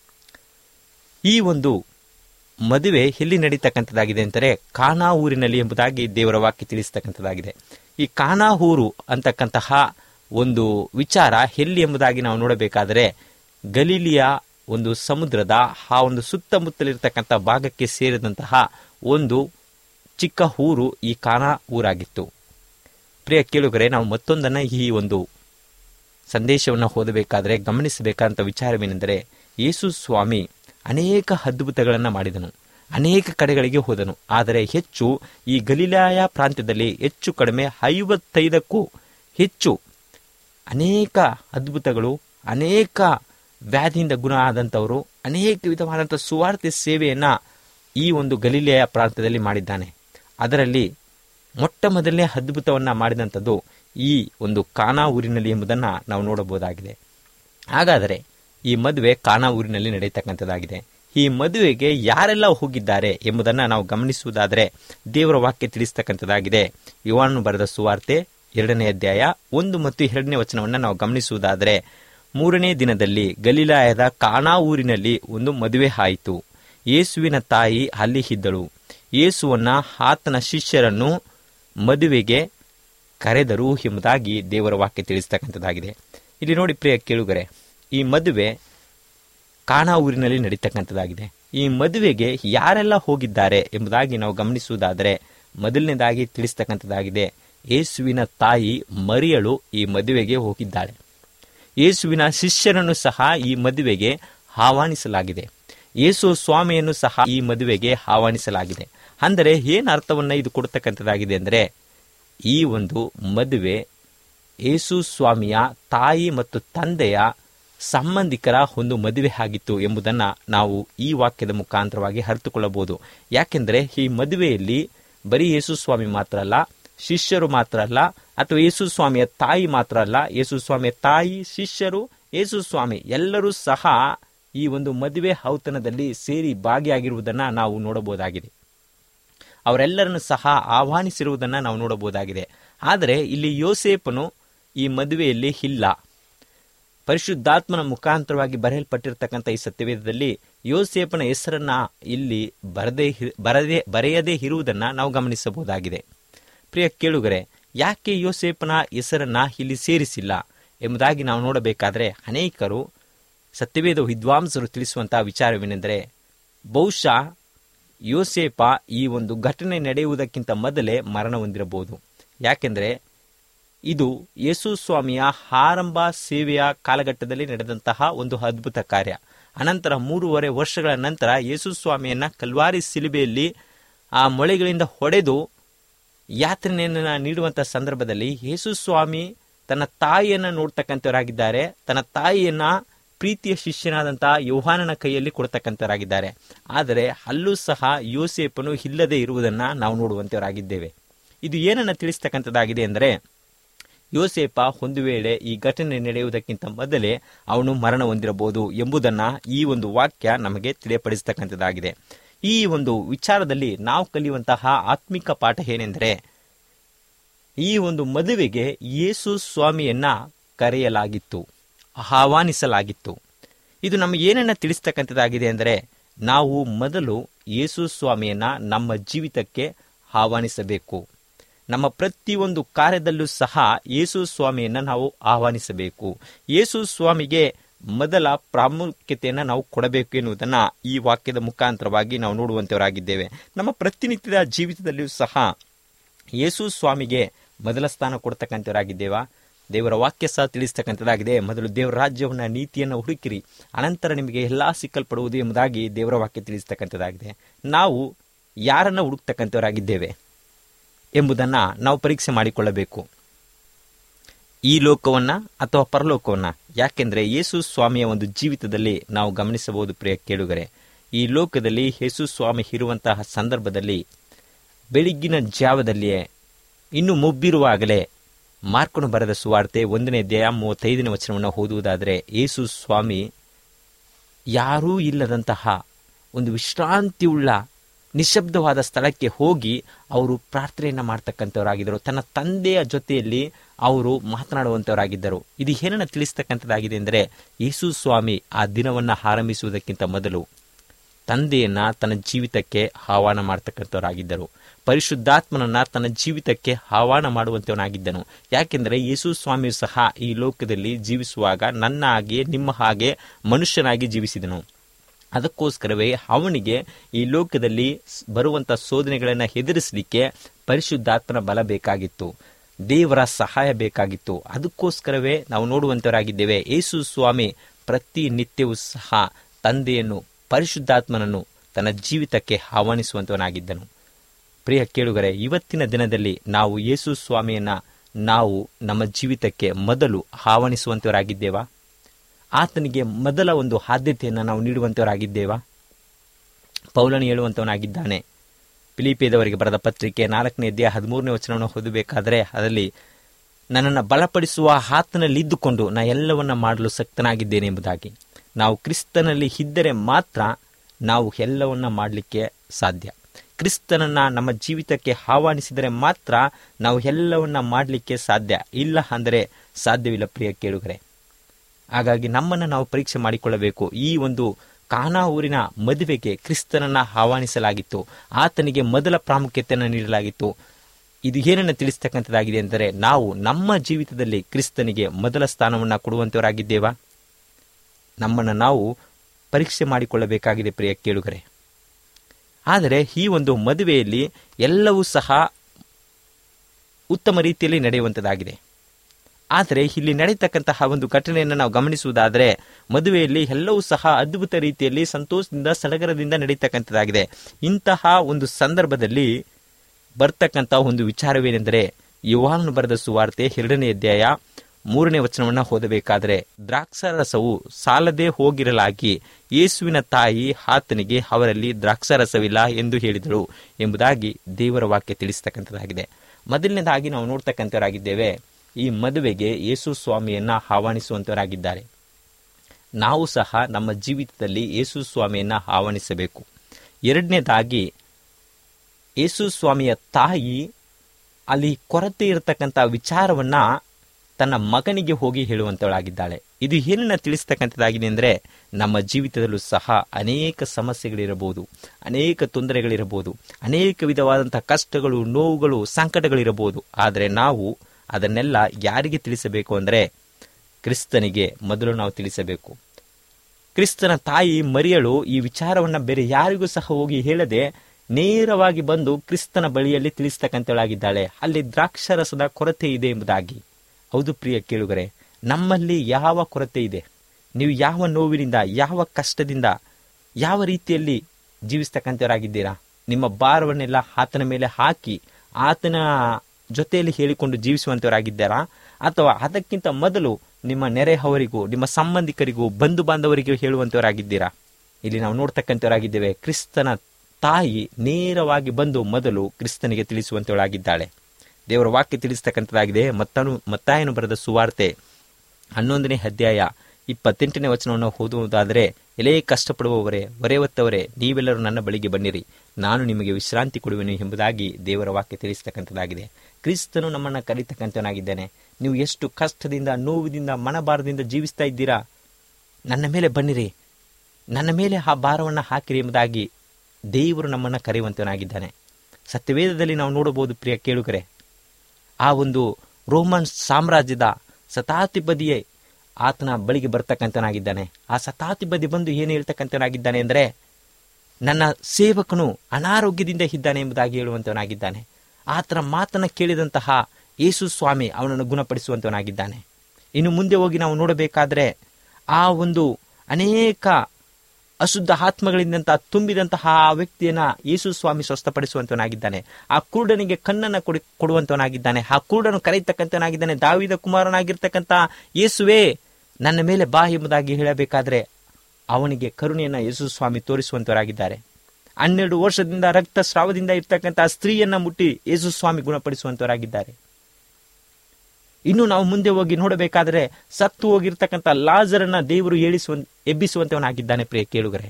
ಈ ಒಂದು ಮದುವೆ ಎಲ್ಲಿ ನಡೀತಕ್ಕಂಥದ್ದಾಗಿದೆ ಅಂದರೆ ಕಾನಾ ಊರಿನಲ್ಲಿ ಎಂಬುದಾಗಿ ದೇವರ ವಾಕ್ಯ ತಿಳಿಸ್ತಕ್ಕಂಥದ್ದಾಗಿದೆ ಈ ಕಾನಾ ಊರು ಅಂತಕ್ಕಂತಹ ಒಂದು ವಿಚಾರ ಎಲ್ಲಿ ಎಂಬುದಾಗಿ ನಾವು ನೋಡಬೇಕಾದರೆ ಗಲೀಲಿಯ ಒಂದು ಸಮುದ್ರದ ಆ ಒಂದು ಸುತ್ತಮುತ್ತಲಿರ್ತಕ್ಕಂಥ ಭಾಗಕ್ಕೆ ಸೇರಿದಂತಹ ಒಂದು ಚಿಕ್ಕ ಊರು ಈ ಕಾನಾ ಊರಾಗಿತ್ತು ಪ್ರಿಯ ಕೇಳುಗರೆ ನಾವು ಮತ್ತೊಂದನ್ನ ಈ ಒಂದು ಸಂದೇಶವನ್ನು ಓದಬೇಕಾದರೆ ಗಮನಿಸಬೇಕಾದಂಥ ವಿಚಾರವೇನೆಂದರೆ ಯೇಸು ಸ್ವಾಮಿ ಅನೇಕ ಅದ್ಭುತಗಳನ್ನು ಮಾಡಿದನು ಅನೇಕ ಕಡೆಗಳಿಗೆ ಹೋದನು ಆದರೆ ಹೆಚ್ಚು ಈ ಗಲೀಲಾಯ ಪ್ರಾಂತ್ಯದಲ್ಲಿ ಹೆಚ್ಚು ಕಡಿಮೆ ಐವತ್ತೈದಕ್ಕೂ ಹೆಚ್ಚು ಅನೇಕ ಅದ್ಭುತಗಳು ಅನೇಕ ವ್ಯಾಧಿಯಿಂದ ಗುಣ ಆದಂಥವರು ಅನೇಕ ವಿಧವಾದಂಥ ಸುವಾರ್ತೆ ಸೇವೆಯನ್ನು ಈ ಒಂದು ಗಲೀಲೆಯ ಪ್ರಾಂತ್ಯದಲ್ಲಿ ಮಾಡಿದ್ದಾನೆ ಅದರಲ್ಲಿ ಮೊಟ್ಟ ಮೊದಲನೇ ಅದ್ಭುತವನ್ನು ಮಾಡಿದಂಥದ್ದು ಈ ಒಂದು ಕಾನಾ ಊರಿನಲ್ಲಿ ಎಂಬುದನ್ನು ನಾವು ನೋಡಬಹುದಾಗಿದೆ ಹಾಗಾದರೆ ಈ ಮದುವೆ ಕಾನಾ ಊರಿನಲ್ಲಿ ನಡೆಯತಕ್ಕಂಥದ್ದಾಗಿದೆ ಈ ಮದುವೆಗೆ ಯಾರೆಲ್ಲ ಹೋಗಿದ್ದಾರೆ ಎಂಬುದನ್ನು ನಾವು ಗಮನಿಸುವುದಾದರೆ ದೇವರ ವಾಕ್ಯ ತಿಳಿಸ್ತಕ್ಕಂಥದ್ದಾಗಿದೆ ಯುವಾನು ಬರೆದ ಸುವಾರ್ತೆ ಎರಡನೇ ಅಧ್ಯಾಯ ಒಂದು ಮತ್ತು ಎರಡನೇ ವಚನವನ್ನು ನಾವು ಗಮನಿಸುವುದಾದರೆ ಮೂರನೇ ದಿನದಲ್ಲಿ ಗಲೀಲಾಯದ ಕಾನಾ ಊರಿನಲ್ಲಿ ಒಂದು ಮದುವೆ ಆಯಿತು ಯೇಸುವಿನ ತಾಯಿ ಅಲ್ಲಿ ಇದ್ದಳು ಯೇಸುವನ್ನ ಆತನ ಶಿಷ್ಯರನ್ನು ಮದುವೆಗೆ ಕರೆದರು ಎಂಬುದಾಗಿ ದೇವರ ವಾಕ್ಯ ತಿಳಿಸ್ತಕ್ಕಂಥದ್ದಾಗಿದೆ ಇಲ್ಲಿ ನೋಡಿ ಪ್ರಿಯ ಕೇಳುಗರೆ ಈ ಮದುವೆ ಕಾನಾ ಊರಿನಲ್ಲಿ ನಡೀತಕ್ಕಂಥದ್ದಾಗಿದೆ ಈ ಮದುವೆಗೆ ಯಾರೆಲ್ಲ ಹೋಗಿದ್ದಾರೆ ಎಂಬುದಾಗಿ ನಾವು ಗಮನಿಸುವುದಾದರೆ ಮೊದಲನೇದಾಗಿ ತಿಳಿಸ್ತಕ್ಕಂಥದ್ದಾಗಿದೆ ಯೇಸುವಿನ ತಾಯಿ ಮರಿಯಳು ಈ ಮದುವೆಗೆ ಹೋಗಿದ್ದಾಳೆ ಯೇಸುವಿನ ಶಿಷ್ಯರನ್ನು ಸಹ ಈ ಮದುವೆಗೆ ಆಹ್ವಾನಿಸಲಾಗಿದೆ ಯೇಸು ಸ್ವಾಮಿಯನ್ನು ಸಹ ಈ ಮದುವೆಗೆ ಆಹ್ವಾನಿಸಲಾಗಿದೆ ಅಂದರೆ ಏನು ಅರ್ಥವನ್ನು ಇದು ಕೊಡ್ತಕ್ಕಂಥದ್ದಾಗಿದೆ ಅಂದರೆ ಈ ಒಂದು ಮದುವೆ ಯೇಸು ಸ್ವಾಮಿಯ ತಾಯಿ ಮತ್ತು ತಂದೆಯ ಸಂಬಂಧಿಕರ ಒಂದು ಮದುವೆ ಆಗಿತ್ತು ಎಂಬುದನ್ನು ನಾವು ಈ ವಾಕ್ಯದ ಮುಖಾಂತರವಾಗಿ ಅರಿತುಕೊಳ್ಳಬಹುದು ಯಾಕೆಂದರೆ ಈ ಮದುವೆಯಲ್ಲಿ ಬರೀ ಯೇಸು ಸ್ವಾಮಿ ಮಾತ್ರ ಅಲ್ಲ ಶಿಷ್ಯರು ಮಾತ್ರ ಅಲ್ಲ ಅಥವಾ ಯೇಸು ಸ್ವಾಮಿಯ ತಾಯಿ ಮಾತ್ರ ಅಲ್ಲ ಯೇಸು ಸ್ವಾಮಿಯ ತಾಯಿ ಶಿಷ್ಯರು ಯೇಸು ಸ್ವಾಮಿ ಎಲ್ಲರೂ ಸಹ ಈ ಒಂದು ಮದುವೆ ಔತಣದಲ್ಲಿ ಸೇರಿ ಭಾಗಿಯಾಗಿರುವುದನ್ನು ನಾವು ನೋಡಬಹುದಾಗಿದೆ ಅವರೆಲ್ಲರನ್ನು ಸಹ ಆಹ್ವಾನಿಸಿರುವುದನ್ನು ನಾವು ನೋಡಬಹುದಾಗಿದೆ ಆದರೆ ಇಲ್ಲಿ ಯೋಸೇಪನು ಈ ಮದುವೆಯಲ್ಲಿ ಇಲ್ಲ ಪರಿಶುದ್ಧಾತ್ಮನ ಮುಖಾಂತರವಾಗಿ ಬರೆಯಲ್ಪಟ್ಟಿರ್ತಕ್ಕಂಥ ಈ ಸತ್ಯವೇದದಲ್ಲಿ ಯೋಸೇಪನ ಹೆಸರನ್ನ ಇಲ್ಲಿ ಬರದೇ ಬರದೇ ಬರೆಯದೇ ಇರುವುದನ್ನು ನಾವು ಗಮನಿಸಬಹುದಾಗಿದೆ ಪ್ರಿಯ ಕೇಳುಗರೆ ಯಾಕೆ ಯೋಸೇಪನ ಹೆಸರನ್ನ ಇಲ್ಲಿ ಸೇರಿಸಿಲ್ಲ ಎಂಬುದಾಗಿ ನಾವು ನೋಡಬೇಕಾದರೆ ಅನೇಕರು ಸತ್ಯವೇದ ವಿದ್ವಾಂಸರು ತಿಳಿಸುವಂತಹ ವಿಚಾರವೇನೆಂದರೆ ಬಹುಶಃ ಯೋಸೇಪ ಈ ಒಂದು ಘಟನೆ ನಡೆಯುವುದಕ್ಕಿಂತ ಮೊದಲೇ ಮರಣ ಹೊಂದಿರಬಹುದು ಯಾಕೆಂದರೆ ಇದು ಯೇಸು ಸ್ವಾಮಿಯ ಆರಂಭ ಸೇವೆಯ ಕಾಲಘಟ್ಟದಲ್ಲಿ ನಡೆದಂತಹ ಒಂದು ಅದ್ಭುತ ಕಾರ್ಯ ಅನಂತರ ಮೂರುವರೆ ವರ್ಷಗಳ ನಂತರ ಯೇಸು ಸ್ವಾಮಿಯನ್ನ ಕಲ್ವಾರಿ ಸಿಲುಬೆಯಲ್ಲಿ ಆ ಮೊಳೆಗಳಿಂದ ಹೊಡೆದು ಯಾತ್ರೆಯನ್ನು ನೀಡುವಂಥ ಸಂದರ್ಭದಲ್ಲಿ ಯೇಸು ಸ್ವಾಮಿ ತನ್ನ ತಾಯಿಯನ್ನು ನೋಡ್ತಕ್ಕಂಥವರಾಗಿದ್ದಾರೆ ತನ್ನ ತಾಯಿಯನ್ನ ಪ್ರೀತಿಯ ಶಿಷ್ಯನಾದಂತಹ ಯೋಹಾನನ ಕೈಯಲ್ಲಿ ಕೊಡ್ತಕ್ಕಂಥವರಾಗಿದ್ದಾರೆ ಆದರೆ ಅಲ್ಲೂ ಸಹ ಯೋಸೇಪನು ಇಲ್ಲದೆ ಇರುವುದನ್ನು ನಾವು ನೋಡುವಂಥವರಾಗಿದ್ದೇವೆ ಇದು ಏನನ್ನು ತಿಳಿಸ್ತಕ್ಕಂಥದ್ದಾಗಿದೆ ಅಂದರೆ ಯೋಸೇಪ ಒಂದು ವೇಳೆ ಈ ಘಟನೆ ನಡೆಯುವುದಕ್ಕಿಂತ ಮೊದಲೇ ಅವನು ಮರಣ ಹೊಂದಿರಬಹುದು ಎಂಬುದನ್ನ ಈ ಒಂದು ವಾಕ್ಯ ನಮಗೆ ತಿಳಿಯಪಡಿಸ್ತಕ್ಕಂಥದ್ದಾಗಿದೆ ಈ ಒಂದು ವಿಚಾರದಲ್ಲಿ ನಾವು ಕಲಿಯುವಂತಹ ಆತ್ಮಿಕ ಪಾಠ ಏನೆಂದರೆ ಈ ಒಂದು ಮದುವೆಗೆ ಯೇಸು ಸ್ವಾಮಿಯನ್ನ ಕರೆಯಲಾಗಿತ್ತು ಆಹ್ವಾನಿಸಲಾಗಿತ್ತು ಇದು ನಮಗೆ ಏನನ್ನ ತಿಳಿಸ್ತಕ್ಕಂಥದ್ದಾಗಿದೆ ಅಂದರೆ ನಾವು ಮೊದಲು ಯೇಸು ಸ್ವಾಮಿಯನ್ನ ನಮ್ಮ ಜೀವಿತಕ್ಕೆ ಆಹ್ವಾನಿಸಬೇಕು ನಮ್ಮ ಪ್ರತಿಯೊಂದು ಕಾರ್ಯದಲ್ಲೂ ಸಹ ಯೇಸು ಸ್ವಾಮಿಯನ್ನ ನಾವು ಆಹ್ವಾನಿಸಬೇಕು ಯೇಸು ಸ್ವಾಮಿಗೆ ಮೊದಲ ಪ್ರಾಮುಖ್ಯತೆಯನ್ನು ನಾವು ಕೊಡಬೇಕು ಎನ್ನುವುದನ್ನ ಈ ವಾಕ್ಯದ ಮುಖಾಂತರವಾಗಿ ನಾವು ನೋಡುವಂತವರಾಗಿದ್ದೇವೆ ನಮ್ಮ ಪ್ರತಿನಿತ್ಯದ ಜೀವಿತದಲ್ಲಿಯೂ ಸಹ ಯೇಸು ಸ್ವಾಮಿಗೆ ಮೊದಲ ಸ್ಥಾನ ಕೊಡ್ತಕ್ಕಂಥವರಾಗಿದ್ದೇವಾ ದೇವರ ವಾಕ್ಯ ಸಹ ತಿಳಿಸ್ತಕ್ಕಂಥದ್ದಾಗಿದೆ ಮೊದಲು ದೇವರ ರಾಜ್ಯವನ್ನ ನೀತಿಯನ್ನು ಹುಡುಕಿರಿ ಅನಂತರ ನಿಮಗೆ ಎಲ್ಲಾ ಸಿಕ್ಕಲ್ಪಡುವುದು ಎಂಬುದಾಗಿ ದೇವರ ವಾಕ್ಯ ತಿಳಿಸ್ತಕ್ಕಂಥದ್ದಾಗಿದೆ ನಾವು ಯಾರನ್ನ ಹುಡುಕ್ತಕ್ಕಂಥವರಾಗಿದ್ದೇವೆ ಎಂಬುದನ್ನ ನಾವು ಪರೀಕ್ಷೆ ಮಾಡಿಕೊಳ್ಳಬೇಕು ಈ ಲೋಕವನ್ನ ಅಥವಾ ಪರಲೋಕವನ್ನ ಯಾಕೆಂದ್ರೆ ಯೇಸು ಸ್ವಾಮಿಯ ಒಂದು ಜೀವಿತದಲ್ಲಿ ನಾವು ಗಮನಿಸಬಹುದು ಪ್ರಿಯ ಕೇಳುಗರೆ ಈ ಲೋಕದಲ್ಲಿ ಯೇಸು ಸ್ವಾಮಿ ಇರುವಂತಹ ಸಂದರ್ಭದಲ್ಲಿ ಬೆಳಿಗ್ಗಿನ ಜಾವದಲ್ಲಿಯೇ ಇನ್ನು ಮುಬ್ಬಿರುವಾಗಲೇ ಮಾರ್ಕನು ಬರೆದ ಸುವಾರ್ತೆ ಒಂದನೇ ಅಧ್ಯಾಯ ಮೂವತ್ತೈದನೇ ವಚನವನ್ನು ಓದುವುದಾದರೆ ಯೇಸು ಸ್ವಾಮಿ ಯಾರೂ ಇಲ್ಲದಂತಹ ಒಂದು ವಿಶ್ರಾಂತಿಯುಳ್ಳ ನಿಶಬ್ದವಾದ ಸ್ಥಳಕ್ಕೆ ಹೋಗಿ ಅವರು ಪ್ರಾರ್ಥನೆಯನ್ನು ಮಾಡ್ತಕ್ಕಂಥವರಾಗಿದ್ದರು ತನ್ನ ತಂದೆಯ ಜೊತೆಯಲ್ಲಿ ಅವರು ಮಾತನಾಡುವಂಥವರಾಗಿದ್ದರು ಇದು ಏನನ್ನು ತಿಳಿಸ್ತಕ್ಕಂಥದ್ದಾಗಿದೆ ಎಂದರೆ ಯೇಸು ಸ್ವಾಮಿ ಆ ದಿನವನ್ನು ಆರಂಭಿಸುವುದಕ್ಕಿಂತ ಮೊದಲು ತಂದೆಯನ್ನ ತನ್ನ ಜೀವಿತಕ್ಕೆ ಆಹ್ವಾನ ಮಾಡ್ತಕ್ಕಂಥವರಾಗಿದ್ದರು ಪರಿಶುದ್ಧಾತ್ಮನನ್ನ ತನ್ನ ಜೀವಿತಕ್ಕೆ ಆಹ್ವಾನ ಮಾಡುವಂತವನಾಗಿದ್ದನು ಯಾಕೆಂದರೆ ಯೇಸು ಸ್ವಾಮಿಯು ಸಹ ಈ ಲೋಕದಲ್ಲಿ ಜೀವಿಸುವಾಗ ನನ್ನ ಹಾಗೆ ನಿಮ್ಮ ಹಾಗೆ ಮನುಷ್ಯನಾಗಿ ಜೀವಿಸಿದನು ಅದಕ್ಕೋಸ್ಕರವೇ ಅವನಿಗೆ ಈ ಲೋಕದಲ್ಲಿ ಬರುವಂತ ಶೋಧನೆಗಳನ್ನು ಎದುರಿಸಲಿಕ್ಕೆ ಪರಿಶುದ್ಧಾತ್ಮನ ಬಲ ಬೇಕಾಗಿತ್ತು ದೇವರ ಸಹಾಯ ಬೇಕಾಗಿತ್ತು ಅದಕ್ಕೋಸ್ಕರವೇ ನಾವು ನೋಡುವಂತವರಾಗಿದ್ದೇವೆ ಯೇಸು ಸ್ವಾಮಿ ಪ್ರತಿನಿತ್ಯವೂ ಸಹ ತಂದೆಯನ್ನು ಪರಿಶುದ್ಧಾತ್ಮನನ್ನು ತನ್ನ ಜೀವಿತಕ್ಕೆ ಆಹ್ವಾನಿಸುವಂತವನಾಗಿದ್ದನು ಪ್ರಿಯ ಕೇಳುಗರೆ ಇವತ್ತಿನ ದಿನದಲ್ಲಿ ನಾವು ಯೇಸು ಸ್ವಾಮಿಯನ್ನ ನಾವು ನಮ್ಮ ಜೀವಿತಕ್ಕೆ ಮೊದಲು ಆಹ್ವಾನಿಸುವಂತವರಾಗಿದ್ದೇವಾ ಆತನಿಗೆ ಮೊದಲ ಒಂದು ಆದ್ಯತೆಯನ್ನು ನಾವು ನೀಡುವಂತವರಾಗಿದ್ದೇವಾ ಪೌಲನು ಹೇಳುವಂತವನಾಗಿದ್ದಾನೆ ಫಿಲಿಪಿಯದವರಿಗೆ ಬರೆದ ಪತ್ರಿಕೆ ನಾಲ್ಕನೇ ಅಧ್ಯಾಯ ಹದಿಮೂರನೇ ವಚನವನ್ನು ಓದಬೇಕಾದರೆ ಅದರಲ್ಲಿ ನನ್ನನ್ನು ಬಲಪಡಿಸುವ ಆತನಲ್ಲಿ ಇದ್ದುಕೊಂಡು ನಾ ಎಲ್ಲವನ್ನ ಮಾಡಲು ಸಕ್ತನಾಗಿದ್ದೇನೆ ಎಂಬುದಾಗಿ ನಾವು ಕ್ರಿಸ್ತನಲ್ಲಿ ಇದ್ದರೆ ಮಾತ್ರ ನಾವು ಎಲ್ಲವನ್ನ ಮಾಡಲಿಕ್ಕೆ ಸಾಧ್ಯ ಕ್ರಿಸ್ತನನ್ನ ನಮ್ಮ ಜೀವಿತಕ್ಕೆ ಆಹ್ವಾನಿಸಿದರೆ ಮಾತ್ರ ನಾವು ಎಲ್ಲವನ್ನ ಮಾಡಲಿಕ್ಕೆ ಸಾಧ್ಯ ಇಲ್ಲ ಅಂದರೆ ಸಾಧ್ಯವಿಲ್ಲ ಪ್ರಿಯ ಕೇಳುಗರೆ ಹಾಗಾಗಿ ನಮ್ಮನ್ನು ನಾವು ಪರೀಕ್ಷೆ ಮಾಡಿಕೊಳ್ಳಬೇಕು ಈ ಒಂದು ಕಾನಾ ಊರಿನ ಮದುವೆಗೆ ಕ್ರಿಸ್ತನನ್ನ ಆಹ್ವಾನಿಸಲಾಗಿತ್ತು ಆತನಿಗೆ ಮೊದಲ ಪ್ರಾಮುಖ್ಯತೆಯನ್ನು ನೀಡಲಾಗಿತ್ತು ಇದು ಏನನ್ನು ತಿಳಿಸ್ತಕ್ಕಂಥದ್ದಾಗಿದೆ ಎಂದರೆ ನಾವು ನಮ್ಮ ಜೀವಿತದಲ್ಲಿ ಕ್ರಿಸ್ತನಿಗೆ ಮೊದಲ ಸ್ಥಾನವನ್ನು ಕೊಡುವಂತವರಾಗಿದ್ದೇವಾ ನಮ್ಮನ್ನು ನಾವು ಪರೀಕ್ಷೆ ಮಾಡಿಕೊಳ್ಳಬೇಕಾಗಿದೆ ಪ್ರಿಯ ಕೇಳುಗರೆ ಆದರೆ ಈ ಒಂದು ಮದುವೆಯಲ್ಲಿ ಎಲ್ಲವೂ ಸಹ ಉತ್ತಮ ರೀತಿಯಲ್ಲಿ ನಡೆಯುವಂಥದ್ದಾಗಿದೆ ಆದರೆ ಇಲ್ಲಿ ನಡೆಯತಕ್ಕಂತಹ ಒಂದು ಘಟನೆಯನ್ನು ನಾವು ಗಮನಿಸುವುದಾದರೆ ಮದುವೆಯಲ್ಲಿ ಎಲ್ಲವೂ ಸಹ ಅದ್ಭುತ ರೀತಿಯಲ್ಲಿ ಸಂತೋಷದಿಂದ ಸಡಗರದಿಂದ ನಡೀತಕ್ಕಂಥದ್ದಾಗಿದೆ ಇಂತಹ ಒಂದು ಸಂದರ್ಭದಲ್ಲಿ ಬರ್ತಕ್ಕಂಥ ಒಂದು ವಿಚಾರವೇನೆಂದರೆ ಯುವಾನನು ಬರೆದ ಸುವಾರ್ತೆ ಎರಡನೇ ಅಧ್ಯಾಯ ಮೂರನೇ ವಚನವನ್ನು ಓದಬೇಕಾದರೆ ದ್ರಾಕ್ಷಾರಸವು ಸಾಲದೆ ಹೋಗಿರಲಾಗಿ ಯೇಸುವಿನ ತಾಯಿ ಆತನಿಗೆ ಅವರಲ್ಲಿ ದ್ರಾಕ್ಷಾರಸವಿಲ್ಲ ಎಂದು ಹೇಳಿದಳು ಎಂಬುದಾಗಿ ದೇವರ ವಾಕ್ಯ ತಿಳಿಸ್ತಕ್ಕಂಥದ್ದಾಗಿದೆ ಮೊದಲನೇದಾಗಿ ನಾವು ನೋಡ್ತಕ್ಕಂಥವರಾಗಿದ್ದೇವೆ ಈ ಮದುವೆಗೆ ಯೇಸು ಸ್ವಾಮಿಯನ್ನ ಆಹ್ವಾನಿಸುವಂತವರಾಗಿದ್ದಾರೆ ನಾವು ಸಹ ನಮ್ಮ ಜೀವಿತದಲ್ಲಿ ಯೇಸು ಸ್ವಾಮಿಯನ್ನ ಆಹ್ವಾನಿಸಬೇಕು ಎರಡನೇದಾಗಿ ಯೇಸು ಸ್ವಾಮಿಯ ತಾಯಿ ಅಲ್ಲಿ ಕೊರತೆ ಇರತಕ್ಕಂಥ ವಿಚಾರವನ್ನ ತನ್ನ ಮಗನಿಗೆ ಹೋಗಿ ಹೇಳುವಂತವಳಾಗಿದ್ದಾಳೆ ಇದು ಏನನ್ನ ತಿಳಿಸ್ತಕ್ಕಂಥದ್ದಾಗಿದೆ ಅಂದರೆ ನಮ್ಮ ಜೀವಿತದಲ್ಲೂ ಸಹ ಅನೇಕ ಸಮಸ್ಯೆಗಳಿರಬಹುದು ಅನೇಕ ತೊಂದರೆಗಳಿರಬಹುದು ಅನೇಕ ವಿಧವಾದಂತಹ ಕಷ್ಟಗಳು ನೋವುಗಳು ಸಂಕಟಗಳಿರಬಹುದು ಆದರೆ ನಾವು ಅದನ್ನೆಲ್ಲ ಯಾರಿಗೆ ತಿಳಿಸಬೇಕು ಅಂದರೆ ಕ್ರಿಸ್ತನಿಗೆ ಮೊದಲು ನಾವು ತಿಳಿಸಬೇಕು ಕ್ರಿಸ್ತನ ತಾಯಿ ಮರಿಯಳು ಈ ವಿಚಾರವನ್ನ ಬೇರೆ ಯಾರಿಗೂ ಸಹ ಹೋಗಿ ಹೇಳದೆ ನೇರವಾಗಿ ಬಂದು ಕ್ರಿಸ್ತನ ಬಳಿಯಲ್ಲಿ ತಿಳಿಸ್ತಕ್ಕಂಥಳಾಗಿದ್ದಾಳೆ ಅಲ್ಲಿ ದ್ರಾಕ್ಷರಸದ ಕೊರತೆ ಇದೆ ಎಂಬುದಾಗಿ ಹೌದು ಪ್ರಿಯ ಕೇಳುಗರೆ ನಮ್ಮಲ್ಲಿ ಯಾವ ಕೊರತೆ ಇದೆ ನೀವು ಯಾವ ನೋವಿನಿಂದ ಯಾವ ಕಷ್ಟದಿಂದ ಯಾವ ರೀತಿಯಲ್ಲಿ ಜೀವಿಸ್ತಕ್ಕಂಥವರಾಗಿದ್ದೀರಾ ನಿಮ್ಮ ಭಾರವನ್ನೆಲ್ಲ ಆತನ ಮೇಲೆ ಹಾಕಿ ಆತನ ಜೊತೆಯಲ್ಲಿ ಹೇಳಿಕೊಂಡು ಜೀವಿಸುವಂತವರಾಗಿದ್ದಾರಾ ಅಥವಾ ಅದಕ್ಕಿಂತ ಮೊದಲು ನಿಮ್ಮ ನೆರೆಹವರಿಗೂ ನಿಮ್ಮ ಸಂಬಂಧಿಕರಿಗೂ ಬಂಧು ಬಾಂಧವರಿಗೂ ಹೇಳುವಂತವರಾಗಿದ್ದೀರಾ ಇಲ್ಲಿ ನಾವು ನೋಡ್ತಕ್ಕಂಥವರಾಗಿದ್ದೇವೆ ಕ್ರಿಸ್ತನ ತಾಯಿ ನೇರವಾಗಿ ಬಂದು ಮೊದಲು ಕ್ರಿಸ್ತನಿಗೆ ತಿಳಿಸುವಂತವಳಾಗಿದ್ದಾಳೆ ದೇವರ ವಾಕ್ಯ ತಿಳಿಸ್ತಕ್ಕಂಥದ್ದಾಗಿದೆ ಮತ್ತನು ಮತ್ತಾಯನು ಬರೆದ ಸುವಾರ್ತೆ ಹನ್ನೊಂದನೇ ಅಧ್ಯಾಯ ಇಪ್ಪತ್ತೆಂಟನೇ ವಚನವನ್ನು ಓದುವುದಾದರೆ ಎಲೇ ಕಷ್ಟಪಡುವವರೇ ಹೊರೆ ಹೊತ್ತವರೇ ನೀವೆಲ್ಲರೂ ನನ್ನ ಬಳಿಗೆ ಬನ್ನಿರಿ ನಾನು ನಿಮಗೆ ವಿಶ್ರಾಂತಿ ಕೊಡುವೆನು ಎಂಬುದಾಗಿ ದೇವರ ವಾಕ್ಯ ತಿಳಿಸ್ತಕ್ಕಂಥದ್ದಾಗಿದೆ ಕ್ರಿಸ್ತನು ನಮ್ಮನ್ನು ಕರೀತಕ್ಕಂಥವನಾಗಿದ್ದಾನೆ ನೀವು ಎಷ್ಟು ಕಷ್ಟದಿಂದ ನೋವಿನಿಂದ ಮನಭಾರದಿಂದ ಜೀವಿಸ್ತಾ ಇದ್ದೀರಾ ನನ್ನ ಮೇಲೆ ಬನ್ನಿರಿ ನನ್ನ ಮೇಲೆ ಆ ಭಾರವನ್ನು ಹಾಕಿರಿ ಎಂಬುದಾಗಿ ದೇವರು ನಮ್ಮನ್ನು ಕರೆಯುವಂತವನಾಗಿದ್ದಾನೆ ಸತ್ಯವೇದದಲ್ಲಿ ನಾವು ನೋಡಬಹುದು ಪ್ರಿಯ ಕೇಳುಗರೆ ಆ ಒಂದು ರೋಮನ್ ಸಾಮ್ರಾಜ್ಯದ ಶತಾಧಿಪತಿಯೇ ಆತನ ಬಳಿಗೆ ಬರ್ತಕ್ಕಂಥನಾಗಿದ್ದಾನೆ ಆ ಶತಾಧಿಪತಿ ಬಂದು ಏನು ಹೇಳ್ತಕ್ಕಂಥನಾಗಿದ್ದಾನೆ ಅಂದರೆ ನನ್ನ ಸೇವಕನು ಅನಾರೋಗ್ಯದಿಂದ ಇದ್ದಾನೆ ಎಂಬುದಾಗಿ ಹೇಳುವಂತವನಾಗಿದ್ದಾನೆ ಆತನ ಮಾತನ್ನು ಕೇಳಿದಂತಹ ಯೇಸು ಸ್ವಾಮಿ ಅವನನ್ನು ಗುಣಪಡಿಸುವಂತವನಾಗಿದ್ದಾನೆ ಇನ್ನು ಮುಂದೆ ಹೋಗಿ ನಾವು ನೋಡಬೇಕಾದ್ರೆ ಆ ಒಂದು ಅನೇಕ ಅಶುದ್ಧ ಆತ್ಮಗಳಿಂದಂತ ತುಂಬಿದಂತಹ ಆ ವ್ಯಕ್ತಿಯನ್ನ ಯೇಸು ಸ್ವಾಮಿ ಸ್ವಸ್ಥಪಡಿಸುವಂತವನಾಗಿದ್ದಾನೆ ಆ ಕುರುಡನಿಗೆ ಕಣ್ಣನ್ನು ಕೊಡಿ ಕೊಡುವಂತವನಾಗಿದ್ದಾನೆ ಆ ಕುರುಡನು ಕರೆಯತಕ್ಕಂಥವನಾಗಿದ್ದಾನೆ ದಾವಿದ ಕುಮಾರನಾಗಿರ್ತಕ್ಕಂಥ ಯೇಸುವೇ ನನ್ನ ಮೇಲೆ ಬಾ ಎಂಬುದಾಗಿ ಹೇಳಬೇಕಾದ್ರೆ ಅವನಿಗೆ ಕರುಣೆಯನ್ನ ಯೇಸು ಸ್ವಾಮಿ ತೋರಿಸುವಂತವರಾಗಿದ್ದಾರೆ ಹನ್ನೆರಡು ವರ್ಷದಿಂದ ರಕ್ತಸ್ರಾವದಿಂದ ಇರ್ತಕ್ಕಂಥ ಸ್ತ್ರೀಯನ್ನ ಮುಟ್ಟಿ ಯೇಸು ಸ್ವಾಮಿ ಗುಣಪಡಿಸುವಂತವರಾಗಿದ್ದಾರೆ ಇನ್ನು ನಾವು ಮುಂದೆ ಹೋಗಿ ನೋಡಬೇಕಾದ್ರೆ ಸತ್ತು ಹೋಗಿರ್ತಕ್ಕಂಥ ಲಾಜರನ್ನ ದೇವರು ಏಳಿಸುವ ಎಬ್ಬಿಸುವಂತವನಾಗಿದ್ದಾನೆ ಪ್ರಿಯ ಕೇಳುಗರೆ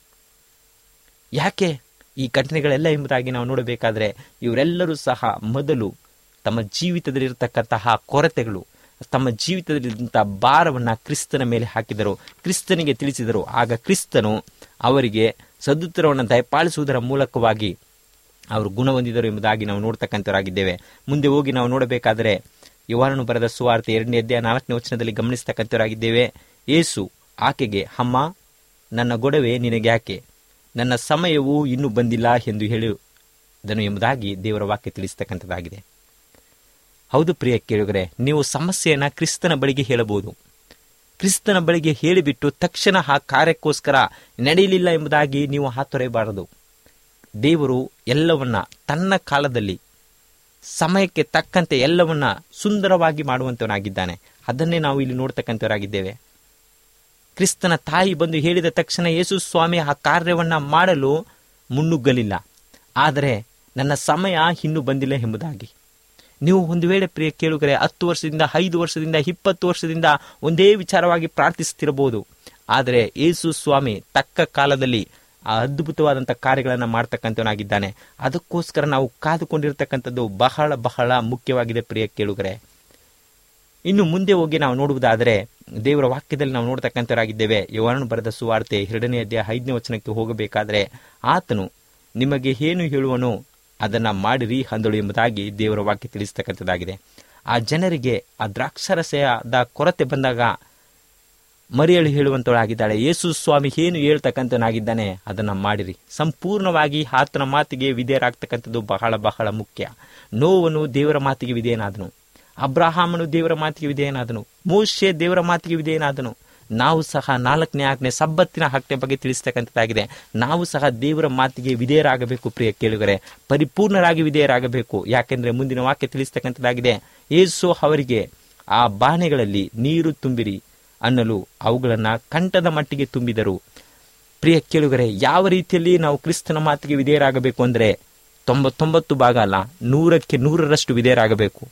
ಯಾಕೆ ಈ ಘಟನೆಗಳೆಲ್ಲ ಎಂಬುದಾಗಿ ನಾವು ನೋಡಬೇಕಾದ್ರೆ ಇವರೆಲ್ಲರೂ ಸಹ ಮೊದಲು ತಮ್ಮ ಜೀವಿತದಲ್ಲಿರ್ತಕ್ಕಂತಹ ಕೊರತೆಗಳು ತಮ್ಮ ಜೀವಿತದಲ್ಲಿದ್ದಂತಹ ಭಾರವನ್ನ ಕ್ರಿಸ್ತನ ಮೇಲೆ ಹಾಕಿದರು ಕ್ರಿಸ್ತನಿಗೆ ತಿಳಿಸಿದರು ಆಗ ಕ್ರಿಸ್ತನು ಅವರಿಗೆ ಸದುತ್ತರವನ್ನು ದಯಪಾಲಿಸುವುದರ ಮೂಲಕವಾಗಿ ಅವರು ಗುಣ ಹೊಂದಿದರು ಎಂಬುದಾಗಿ ನಾವು ನೋಡ್ತಕ್ಕಂಥವರಾಗಿದ್ದೇವೆ ಮುಂದೆ ಹೋಗಿ ನಾವು ನೋಡಬೇಕಾದರೆ ಯುವಾನನು ಬರೆದ ಸುವಾರ್ತೆ ಎರಡನೇ ಅಧ್ಯಾಯ ನಾಲ್ಕನೇ ವಚನದಲ್ಲಿ ಗಮನಿಸ್ತಕ್ಕಂಥವರಾಗಿದ್ದೇವೆ ಏಸು ಆಕೆಗೆ ಅಮ್ಮ ನನ್ನ ಗೊಡವೆ ನಿನಗೆ ಯಾಕೆ ನನ್ನ ಸಮಯವು ಇನ್ನೂ ಬಂದಿಲ್ಲ ಎಂದು ಹೇಳಿದನು ಎಂಬುದಾಗಿ ದೇವರ ವಾಕ್ಯ ತಿಳಿಸ್ತಕ್ಕಂಥದ್ದಾಗಿದೆ ಹೌದು ಪ್ರಿಯ ಕೇಳುಗರೆ ನೀವು ಸಮಸ್ಯೆಯನ್ನ ಕ್ರಿಸ್ತನ ಬಳಿಗೆ ಹೇಳಬಹುದು ಕ್ರಿಸ್ತನ ಬಳಿಗೆ ಹೇಳಿಬಿಟ್ಟು ತಕ್ಷಣ ಆ ಕಾರ್ಯಕ್ಕೋಸ್ಕರ ನಡೆಯಲಿಲ್ಲ ಎಂಬುದಾಗಿ ನೀವು ಹಾತೊರೆಯಬಾರದು ದೇವರು ಎಲ್ಲವನ್ನ ತನ್ನ ಕಾಲದಲ್ಲಿ ಸಮಯಕ್ಕೆ ತಕ್ಕಂತೆ ಎಲ್ಲವನ್ನ ಸುಂದರವಾಗಿ ಮಾಡುವಂತವನಾಗಿದ್ದಾನೆ ಅದನ್ನೇ ನಾವು ಇಲ್ಲಿ ನೋಡ್ತಕ್ಕಂಥವರಾಗಿದ್ದೇವೆ ಕ್ರಿಸ್ತನ ತಾಯಿ ಬಂದು ಹೇಳಿದ ತಕ್ಷಣ ಯೇಸು ಸ್ವಾಮಿ ಆ ಕಾರ್ಯವನ್ನ ಮಾಡಲು ಮುನ್ನುಗ್ಗಲಿಲ್ಲ ಆದರೆ ನನ್ನ ಸಮಯ ಇನ್ನೂ ಬಂದಿಲ್ಲ ಎಂಬುದಾಗಿ ನೀವು ಒಂದು ವೇಳೆ ಪ್ರಿಯ ಕೇಳುಗರೆ ಹತ್ತು ವರ್ಷದಿಂದ ಐದು ವರ್ಷದಿಂದ ಇಪ್ಪತ್ತು ವರ್ಷದಿಂದ ಒಂದೇ ವಿಚಾರವಾಗಿ ಪ್ರಾರ್ಥಿಸುತ್ತಿರಬಹುದು ಆದರೆ ಯೇಸು ಸ್ವಾಮಿ ತಕ್ಕ ಕಾಲದಲ್ಲಿ ಆ ಅದ್ಭುತವಾದಂಥ ಕಾರ್ಯಗಳನ್ನು ಮಾಡ್ತಕ್ಕಂಥವನಾಗಿದ್ದಾನೆ ಅದಕ್ಕೋಸ್ಕರ ನಾವು ಕಾದುಕೊಂಡಿರ್ತಕ್ಕಂಥದ್ದು ಬಹಳ ಬಹಳ ಮುಖ್ಯವಾಗಿದೆ ಪ್ರಿಯ ಕೇಳುಗರೆ ಇನ್ನು ಮುಂದೆ ಹೋಗಿ ನಾವು ನೋಡುವುದಾದರೆ ದೇವರ ವಾಕ್ಯದಲ್ಲಿ ನಾವು ನೋಡ್ತಕ್ಕಂಥವರಾಗಿದ್ದೇವೆ ಯವರನ್ನು ಬರೆದ ಸುವಾರ್ತೆ ಎರಡನೇ ಅಧ್ಯಾಯ ಐದನೇ ವಚನಕ್ಕೆ ಹೋಗಬೇಕಾದ್ರೆ ಆತನು ನಿಮಗೆ ಏನು ಹೇಳುವನು ಅದನ್ನ ಮಾಡಿರಿ ಅಂದಳು ಎಂಬುದಾಗಿ ದೇವರ ವಾಕ್ಯ ತಿಳಿಸ್ತಕ್ಕಂಥದ್ದಾಗಿದೆ ಆ ಜನರಿಗೆ ಆ ದ್ರಾಕ್ಷರಸದ ಕೊರತೆ ಬಂದಾಗ ಮರಿಯಳು ಹೇಳುವಂತವಳಾಗಿದ್ದಾಳೆ ಯೇಸು ಸ್ವಾಮಿ ಏನು ಹೇಳ್ತಕ್ಕಂಥನಾಗಿದ್ದಾನೆ ಅದನ್ನ ಮಾಡಿರಿ ಸಂಪೂರ್ಣವಾಗಿ ಆತನ ಮಾತಿಗೆ ವಿಧೇಯರಾಗ್ತಕ್ಕಂಥದ್ದು ಬಹಳ ಬಹಳ ಮುಖ್ಯ ನೋವನು ದೇವರ ಮಾತಿಗೆ ವಿಧೇಯನಾದನು ಅಬ್ರಹಾಮನು ದೇವರ ಮಾತಿಗೆ ವಿಧೇಯನಾದನು ಮೋಶೆ ದೇವರ ಮಾತಿಗೆ ವಿಧೇಯನಾದನು ನಾವು ಸಹ ನಾಲ್ಕನೇ ಆಜ್ಞೆ ಸಬ್ಬತ್ತಿನ ಆಜ್ಞೆ ಬಗ್ಗೆ ತಿಳಿಸ್ತಕ್ಕಂಥದ್ದಾಗಿದೆ ನಾವು ಸಹ ದೇವರ ಮಾತಿಗೆ ವಿಧೇಯರಾಗಬೇಕು ಪ್ರಿಯ ಕೇಳುಗರೆ ಪರಿಪೂರ್ಣರಾಗಿ ವಿಧೇಯರಾಗಬೇಕು ಯಾಕೆಂದ್ರೆ ಮುಂದಿನ ವಾಕ್ಯ ತಿಳಿಸ್ತಕ್ಕಂಥದ್ದಾಗಿದೆ ಏಸು ಅವರಿಗೆ ಆ ಬಾಣೆಗಳಲ್ಲಿ ನೀರು ತುಂಬಿರಿ ಅನ್ನಲು ಅವುಗಳನ್ನ ಕಂಠದ ಮಟ್ಟಿಗೆ ತುಂಬಿದರು ಪ್ರಿಯ ಕೇಳುಗರೆ ಯಾವ ರೀತಿಯಲ್ಲಿ ನಾವು ಕ್ರಿಸ್ತನ ಮಾತಿಗೆ ವಿಧೇಯರಾಗಬೇಕು ಅಂದ್ರೆ ತೊಂಬತ್ತೊಂಬತ್ತು ಭಾಗ ಅಲ್ಲ ನೂರಕ್ಕೆ ನೂರರಷ್ಟು ವಿಧೇಯರಾಗಬೇಕು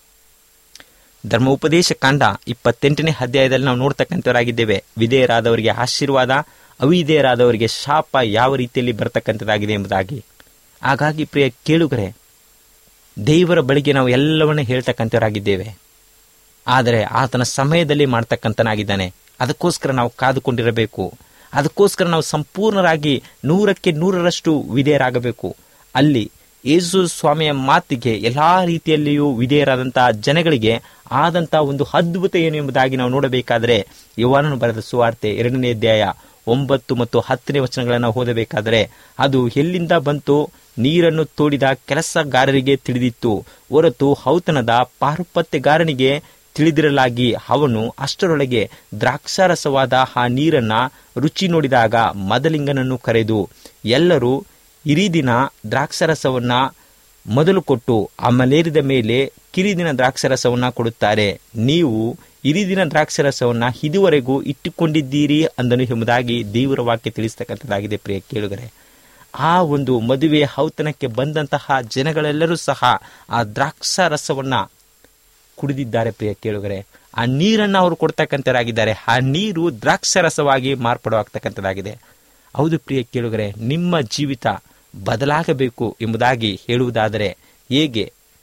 ಧರ್ಮೋಪದೇಶ ಕಾಂಡ ಇಪ್ಪತ್ತೆಂಟನೇ ಅಧ್ಯಾಯದಲ್ಲಿ ನಾವು ನೋಡ್ತಕ್ಕಂಥವರಾಗಿದ್ದೇವೆ ವಿಧೇಯರಾದವರಿಗೆ ಆಶೀರ್ವಾದ ಅವಿಧೇಯರಾದವರಿಗೆ ಶಾಪ ಯಾವ ರೀತಿಯಲ್ಲಿ ಬರ್ತಕ್ಕಂಥದ್ದಾಗಿದೆ ಎಂಬುದಾಗಿ ಹಾಗಾಗಿ ಪ್ರಿಯ ಕೇಳುಗರೆ ದೇವರ ಬಳಿಗೆ ನಾವು ಎಲ್ಲವನ್ನ ಹೇಳ್ತಕ್ಕಂಥವರಾಗಿದ್ದೇವೆ ಆದರೆ ಆತನ ಸಮಯದಲ್ಲಿ ಮಾಡ್ತಕ್ಕಂಥನಾಗಿದ್ದಾನೆ ಅದಕ್ಕೋಸ್ಕರ ನಾವು ಕಾದುಕೊಂಡಿರಬೇಕು ಅದಕ್ಕೋಸ್ಕರ ನಾವು ಸಂಪೂರ್ಣರಾಗಿ ನೂರಕ್ಕೆ ನೂರರಷ್ಟು ವಿಧೇಯರಾಗಬೇಕು ಅಲ್ಲಿ ಯೇಸು ಸ್ವಾಮಿಯ ಮಾತಿಗೆ ಎಲ್ಲಾ ರೀತಿಯಲ್ಲಿಯೂ ವಿಧೇಯರಾದಂತಹ ಜನಗಳಿಗೆ ಆದಂತಹ ಒಂದು ಅದ್ಭುತ ಏನು ಎಂಬುದಾಗಿ ನಾವು ನೋಡಬೇಕಾದರೆ ಯುವಾನನು ಬರೆದ ಸುವಾರ್ತೆ ಎರಡನೇ ಅಧ್ಯಾಯ ಒಂಬತ್ತು ಮತ್ತು ಹತ್ತನೇ ವಚನಗಳನ್ನು ಓದಬೇಕಾದರೆ ಅದು ಎಲ್ಲಿಂದ ಬಂತು ನೀರನ್ನು ತೋಡಿದ ಕೆಲಸಗಾರರಿಗೆ ತಿಳಿದಿತ್ತು ಹೊರತು ಔತಣದ ಪಾರುಪತ್ಯಗಾರನಿಗೆ ತಿಳಿದಿರಲಾಗಿ ಅವನು ಅಷ್ಟರೊಳಗೆ ದ್ರಾಕ್ಷಾರಸವಾದ ಆ ನೀರನ್ನ ರುಚಿ ನೋಡಿದಾಗ ಮದಲಿಂಗನನ್ನು ಕರೆದು ಎಲ್ಲರೂ ಹಿರಿದಿನ ದ್ರಾಕ್ಷರಸವನ್ನ ಮೊದಲು ಕೊಟ್ಟು ಆ ಮಲೇರಿದ ಮೇಲೆ ಕಿರಿದಿನ ದ್ರಾಕ್ಷರಸವನ್ನ ಕೊಡುತ್ತಾರೆ ನೀವು ಹಿರಿದಿನ ದ್ರಾಕ್ಷರಸವನ್ನ ಇದುವರೆಗೂ ಇಟ್ಟುಕೊಂಡಿದ್ದೀರಿ ಅಂದನು ಎಂಬುದಾಗಿ ದೇವರ ವಾಕ್ಯ ತಿಳಿಸ್ತಕ್ಕಂಥದ್ದಾಗಿದೆ ಪ್ರಿಯ ಕೇಳುಗರೆ ಆ ಒಂದು ಮದುವೆ ಔತಣಕ್ಕೆ ಬಂದಂತಹ ಜನಗಳೆಲ್ಲರೂ ಸಹ ಆ ದ್ರಾಕ್ಷಾರಸವನ್ನ ಕುಡಿದಿದ್ದಾರೆ ಪ್ರಿಯ ಕೇಳುಗರೆ ಆ ನೀರನ್ನು ಅವರು ಕೊಡ್ತಕ್ಕಂಥರಾಗಿದ್ದಾರೆ ಆ ನೀರು ದ್ರಾಕ್ಷರಸವಾಗಿ ಮಾರ್ಪಾಡಾಗ್ತಕ್ಕಂಥದ್ದಾಗಿದೆ ಹೌದು ಪ್ರಿಯ ಕೇಳುಗರೆ ನಿಮ್ಮ ಜೀವಿತ ಬದಲಾಗಬೇಕು ಎಂಬುದಾಗಿ ಹೇಳುವುದಾದರೆ ಹೇಗೆ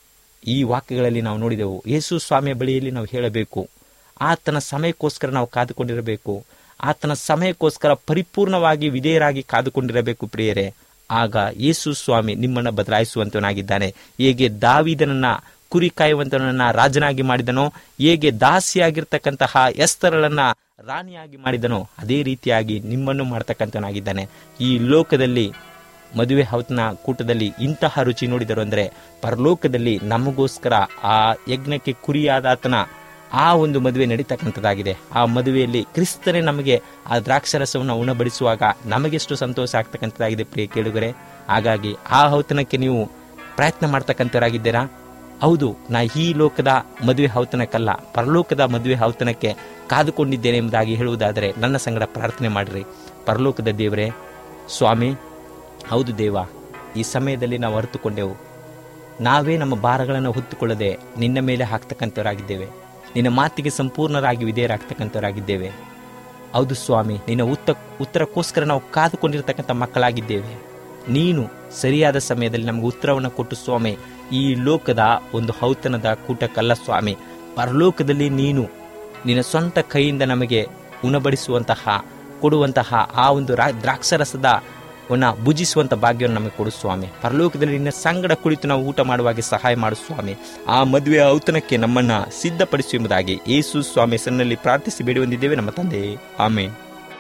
ಈ ವಾಕ್ಯಗಳಲ್ಲಿ ನಾವು ನೋಡಿದೆವು ಯೇಸು ಸ್ವಾಮಿಯ ಬಳಿಯಲ್ಲಿ ನಾವು ಹೇಳಬೇಕು ಆತನ ಸಮಯಕ್ಕೋಸ್ಕರ ನಾವು ಕಾದುಕೊಂಡಿರಬೇಕು ಆತನ ಸಮಯಕ್ಕೋಸ್ಕರ ಪರಿಪೂರ್ಣವಾಗಿ ವಿಧೇಯರಾಗಿ ಕಾದುಕೊಂಡಿರಬೇಕು ಪ್ರಿಯರೇ ಆಗ ಯೇಸು ಸ್ವಾಮಿ ನಿಮ್ಮನ್ನು ಬದಲಾಯಿಸುವಂತವನಾಗಿದ್ದಾನೆ ಹೇಗೆ ದಾವಿದನನ್ನ ಕುರಿ ಕಾಯುವಂತವನನ್ನ ರಾಜನಾಗಿ ಮಾಡಿದನೋ ಹೇಗೆ ದಾಸಿಯಾಗಿರ್ತಕ್ಕಂತಹ ಎಸ್ತರಳನ್ನ ರಾಣಿಯಾಗಿ ಮಾಡಿದನೋ ಅದೇ ರೀತಿಯಾಗಿ ನಿಮ್ಮನ್ನು ಮಾಡ್ತಕ್ಕಂಥವನಾಗಿದ್ದಾನೆ ಈ ಲೋಕದಲ್ಲಿ ಮದುವೆ ಔತಣ ಕೂಟದಲ್ಲಿ ಇಂತಹ ರುಚಿ ನೋಡಿದರು ಅಂದರೆ ಪರಲೋಕದಲ್ಲಿ ನಮಗೋಸ್ಕರ ಆ ಯಜ್ಞಕ್ಕೆ ಕುರಿಯಾದಾತನ ಆ ಒಂದು ಮದುವೆ ನಡೀತಕ್ಕಂಥದ್ದಾಗಿದೆ ಆ ಮದುವೆಯಲ್ಲಿ ಕ್ರಿಸ್ತನೇ ನಮಗೆ ಆ ದ್ರಾಕ್ಷರಸವನ್ನು ಉಣಬಡಿಸುವಾಗ ನಮಗೆಷ್ಟು ಸಂತೋಷ ಆಗ್ತಕ್ಕಂಥದ್ದಾಗಿದೆ ಪ್ರಿಯ ಕೇಳುಗರೆ ಹಾಗಾಗಿ ಆ ಔತಣಕ್ಕೆ ನೀವು ಪ್ರಯತ್ನ ಮಾಡ್ತಕ್ಕಂಥವರಾಗಿದ್ದೀರಾ ಹೌದು ನಾ ಈ ಲೋಕದ ಮದುವೆ ಔತಣಕ್ಕಲ್ಲ ಪರಲೋಕದ ಮದುವೆ ಔತಣಕ್ಕೆ ಕಾದುಕೊಂಡಿದ್ದೇನೆ ಎಂಬುದಾಗಿ ಹೇಳುವುದಾದರೆ ನನ್ನ ಸಂಗಡ ಪ್ರಾರ್ಥನೆ ಮಾಡಿರಿ ಪರಲೋಕದ ದೇವರೇ ಸ್ವಾಮಿ ಹೌದು ದೇವ ಈ ಸಮಯದಲ್ಲಿ ನಾವು ಅರಿತುಕೊಂಡೆವು ನಾವೇ ನಮ್ಮ ಭಾರಗಳನ್ನು ಹೊತ್ತುಕೊಳ್ಳದೆ ನಿನ್ನ ಮೇಲೆ ಹಾಕ್ತಕ್ಕಂಥವರಾಗಿದ್ದೇವೆ ನಿನ್ನ ಮಾತಿಗೆ ಸಂಪೂರ್ಣರಾಗಿ ವಿಧೇಯರಾಗ್ತಕ್ಕಂಥವರಾಗಿದ್ದೇವೆ ಹೌದು ಸ್ವಾಮಿ ನಿನ್ನ ಉತ್ತ ಉತ್ತರಕ್ಕೋಸ್ಕರ ನಾವು ಕಾದುಕೊಂಡಿರ್ತಕ್ಕಂಥ ಮಕ್ಕಳಾಗಿದ್ದೇವೆ ನೀನು ಸರಿಯಾದ ಸಮಯದಲ್ಲಿ ನಮಗೆ ಉತ್ತರವನ್ನು ಕೊಟ್ಟು ಸ್ವಾಮಿ ಈ ಲೋಕದ ಒಂದು ಔತಣದ ಕೂಟಕ್ಕಲ್ಲ ಸ್ವಾಮಿ ಪರಲೋಕದಲ್ಲಿ ನೀನು ನಿನ್ನ ಸ್ವಂತ ಕೈಯಿಂದ ನಮಗೆ ಉಣಬಡಿಸುವಂತಹ ಕೊಡುವಂತಹ ಆ ಒಂದು ರಾ ದ್ರಾಕ್ಷರಸದ ವನ್ನ ಭುಜಿಸುವಂತ ಭಾಗ್ಯವನ್ನು ನಮಗೆ ಕೊಡು ಸ್ವಾಮಿ ಪರಲೋಕದಲ್ಲಿ ನಿನ್ನ ಸಂಗಡ ಕುಳಿತು ನಾವು ಊಟ ಮಾಡುವಾಗೆ ಸಹಾಯ ಮಾಡು ಸ್ವಾಮಿ ಆ ಮದುವೆಯ ಔತಣಕ್ಕೆ ನಮ್ಮನ್ನ ಸಿದ್ಧಪಡಿಸು ಎಂಬುದಾಗಿ ಯೇಸು ಸ್ವಾಮಿ ಹೆಸರಿನಲ್ಲಿ ಪ್ರಾರ್ಥಿಸಿ ಬೇಡಿ ಹೊಂದಿದ್ದೇವೆ ನಮ್ಮ ತಂದೆ ಆಮೇನ್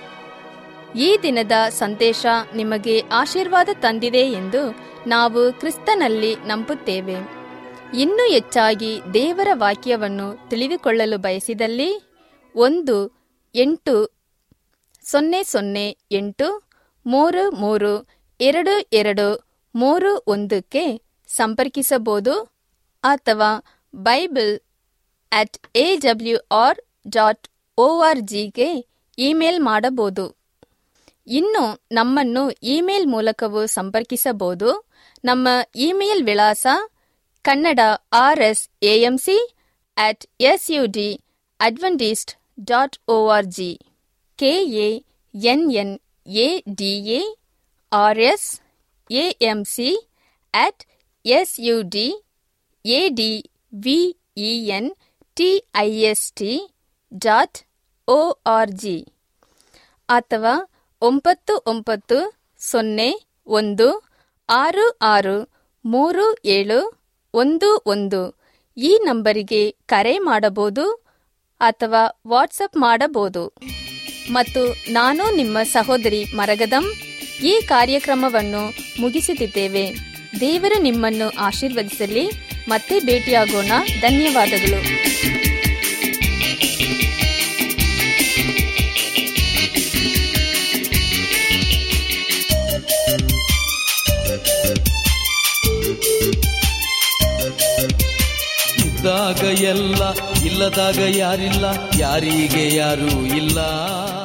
ಈ ದಿನದ ಸಂದೇಶ ನಿಮಗೆ ಆಶೀರ್ವಾದ ತಂದಿದೆ ಎಂದು ನಾವು ಕ್ರಿಸ್ತನಲ್ಲಿ ನಂಬುತ್ತೇವೆ ಇನ್ನೂ ಹೆಚ್ಚಾಗಿ ದೇವರ ವಾಕ್ಯವನ್ನು ತಿಳಿದುಕೊಳ್ಳಲು ಬಯಸಿದಲ್ಲಿ ಒಂದು ಎಂಟು ಸೊನ್ನೆ ಸೊನ್ನೆ ಎಂಟು ಮೂರು ಮೂರು ಎರಡು ಎರಡು ಮೂರು ಒಂದಕ್ಕೆ ಸಂಪರ್ಕಿಸಬಹುದು ಅಥವಾ Bible at A W R dot O R ಜಿಗೆ ಇಮೇಲ್ ಮಾಡಬಹುದು ಇನ್ನು ನಮ್ಮನ್ನು ಇಮೇಲ್ ಮೂಲಕವೂ ಸಂಪರ್ಕಿಸಬಹುದು ನಮ್ಮ ಇಮೇಲ್ ವಿಳಾಸ Kannada R S AMC at S U D Adventist dot O R G K A N N A D A R S AMC at S U D A D V E N T I S T dot O R G ಅಥವಾ ಒಂಬತ್ತು ಒಂಬತ್ತು ಸೊನ್ನೆ ಒಂದು ಆರು ಆರು ಮೂರು ಏಳು ಒಂದು ಒಂದು ಈ ನಂಬರಿಗೆ ಕರೆ ಮಾಡಬಹುದು ಅಥವಾ ವಾಟ್ಸಪ್ ಮಾಡಬಹುದು ಮತ್ತು ನಾನು ನಿಮ್ಮ ಸಹೋದರಿ ಮರಗದಂ ಈ ಕಾರ್ಯಕ್ರಮವನ್ನು ಮುಗಿಸುತ್ತಿದ್ದೇವೆ ದೇವರು ನಿಮ್ಮನ್ನು ಆಶೀರ್ವದಿಸಲಿ ಮತ್ತೆ ಭೇಟಿಯಾಗೋಣ ಧನ್ಯವಾದಗಳು
ಇದ್ದಾಗ ಎಲ್ಲ ಇಲ್ಲದಾಗ ಯಾರಿಲ್ಲ ಯಾರಿಗೆ ಯಾರೂ ಇಲ್ಲ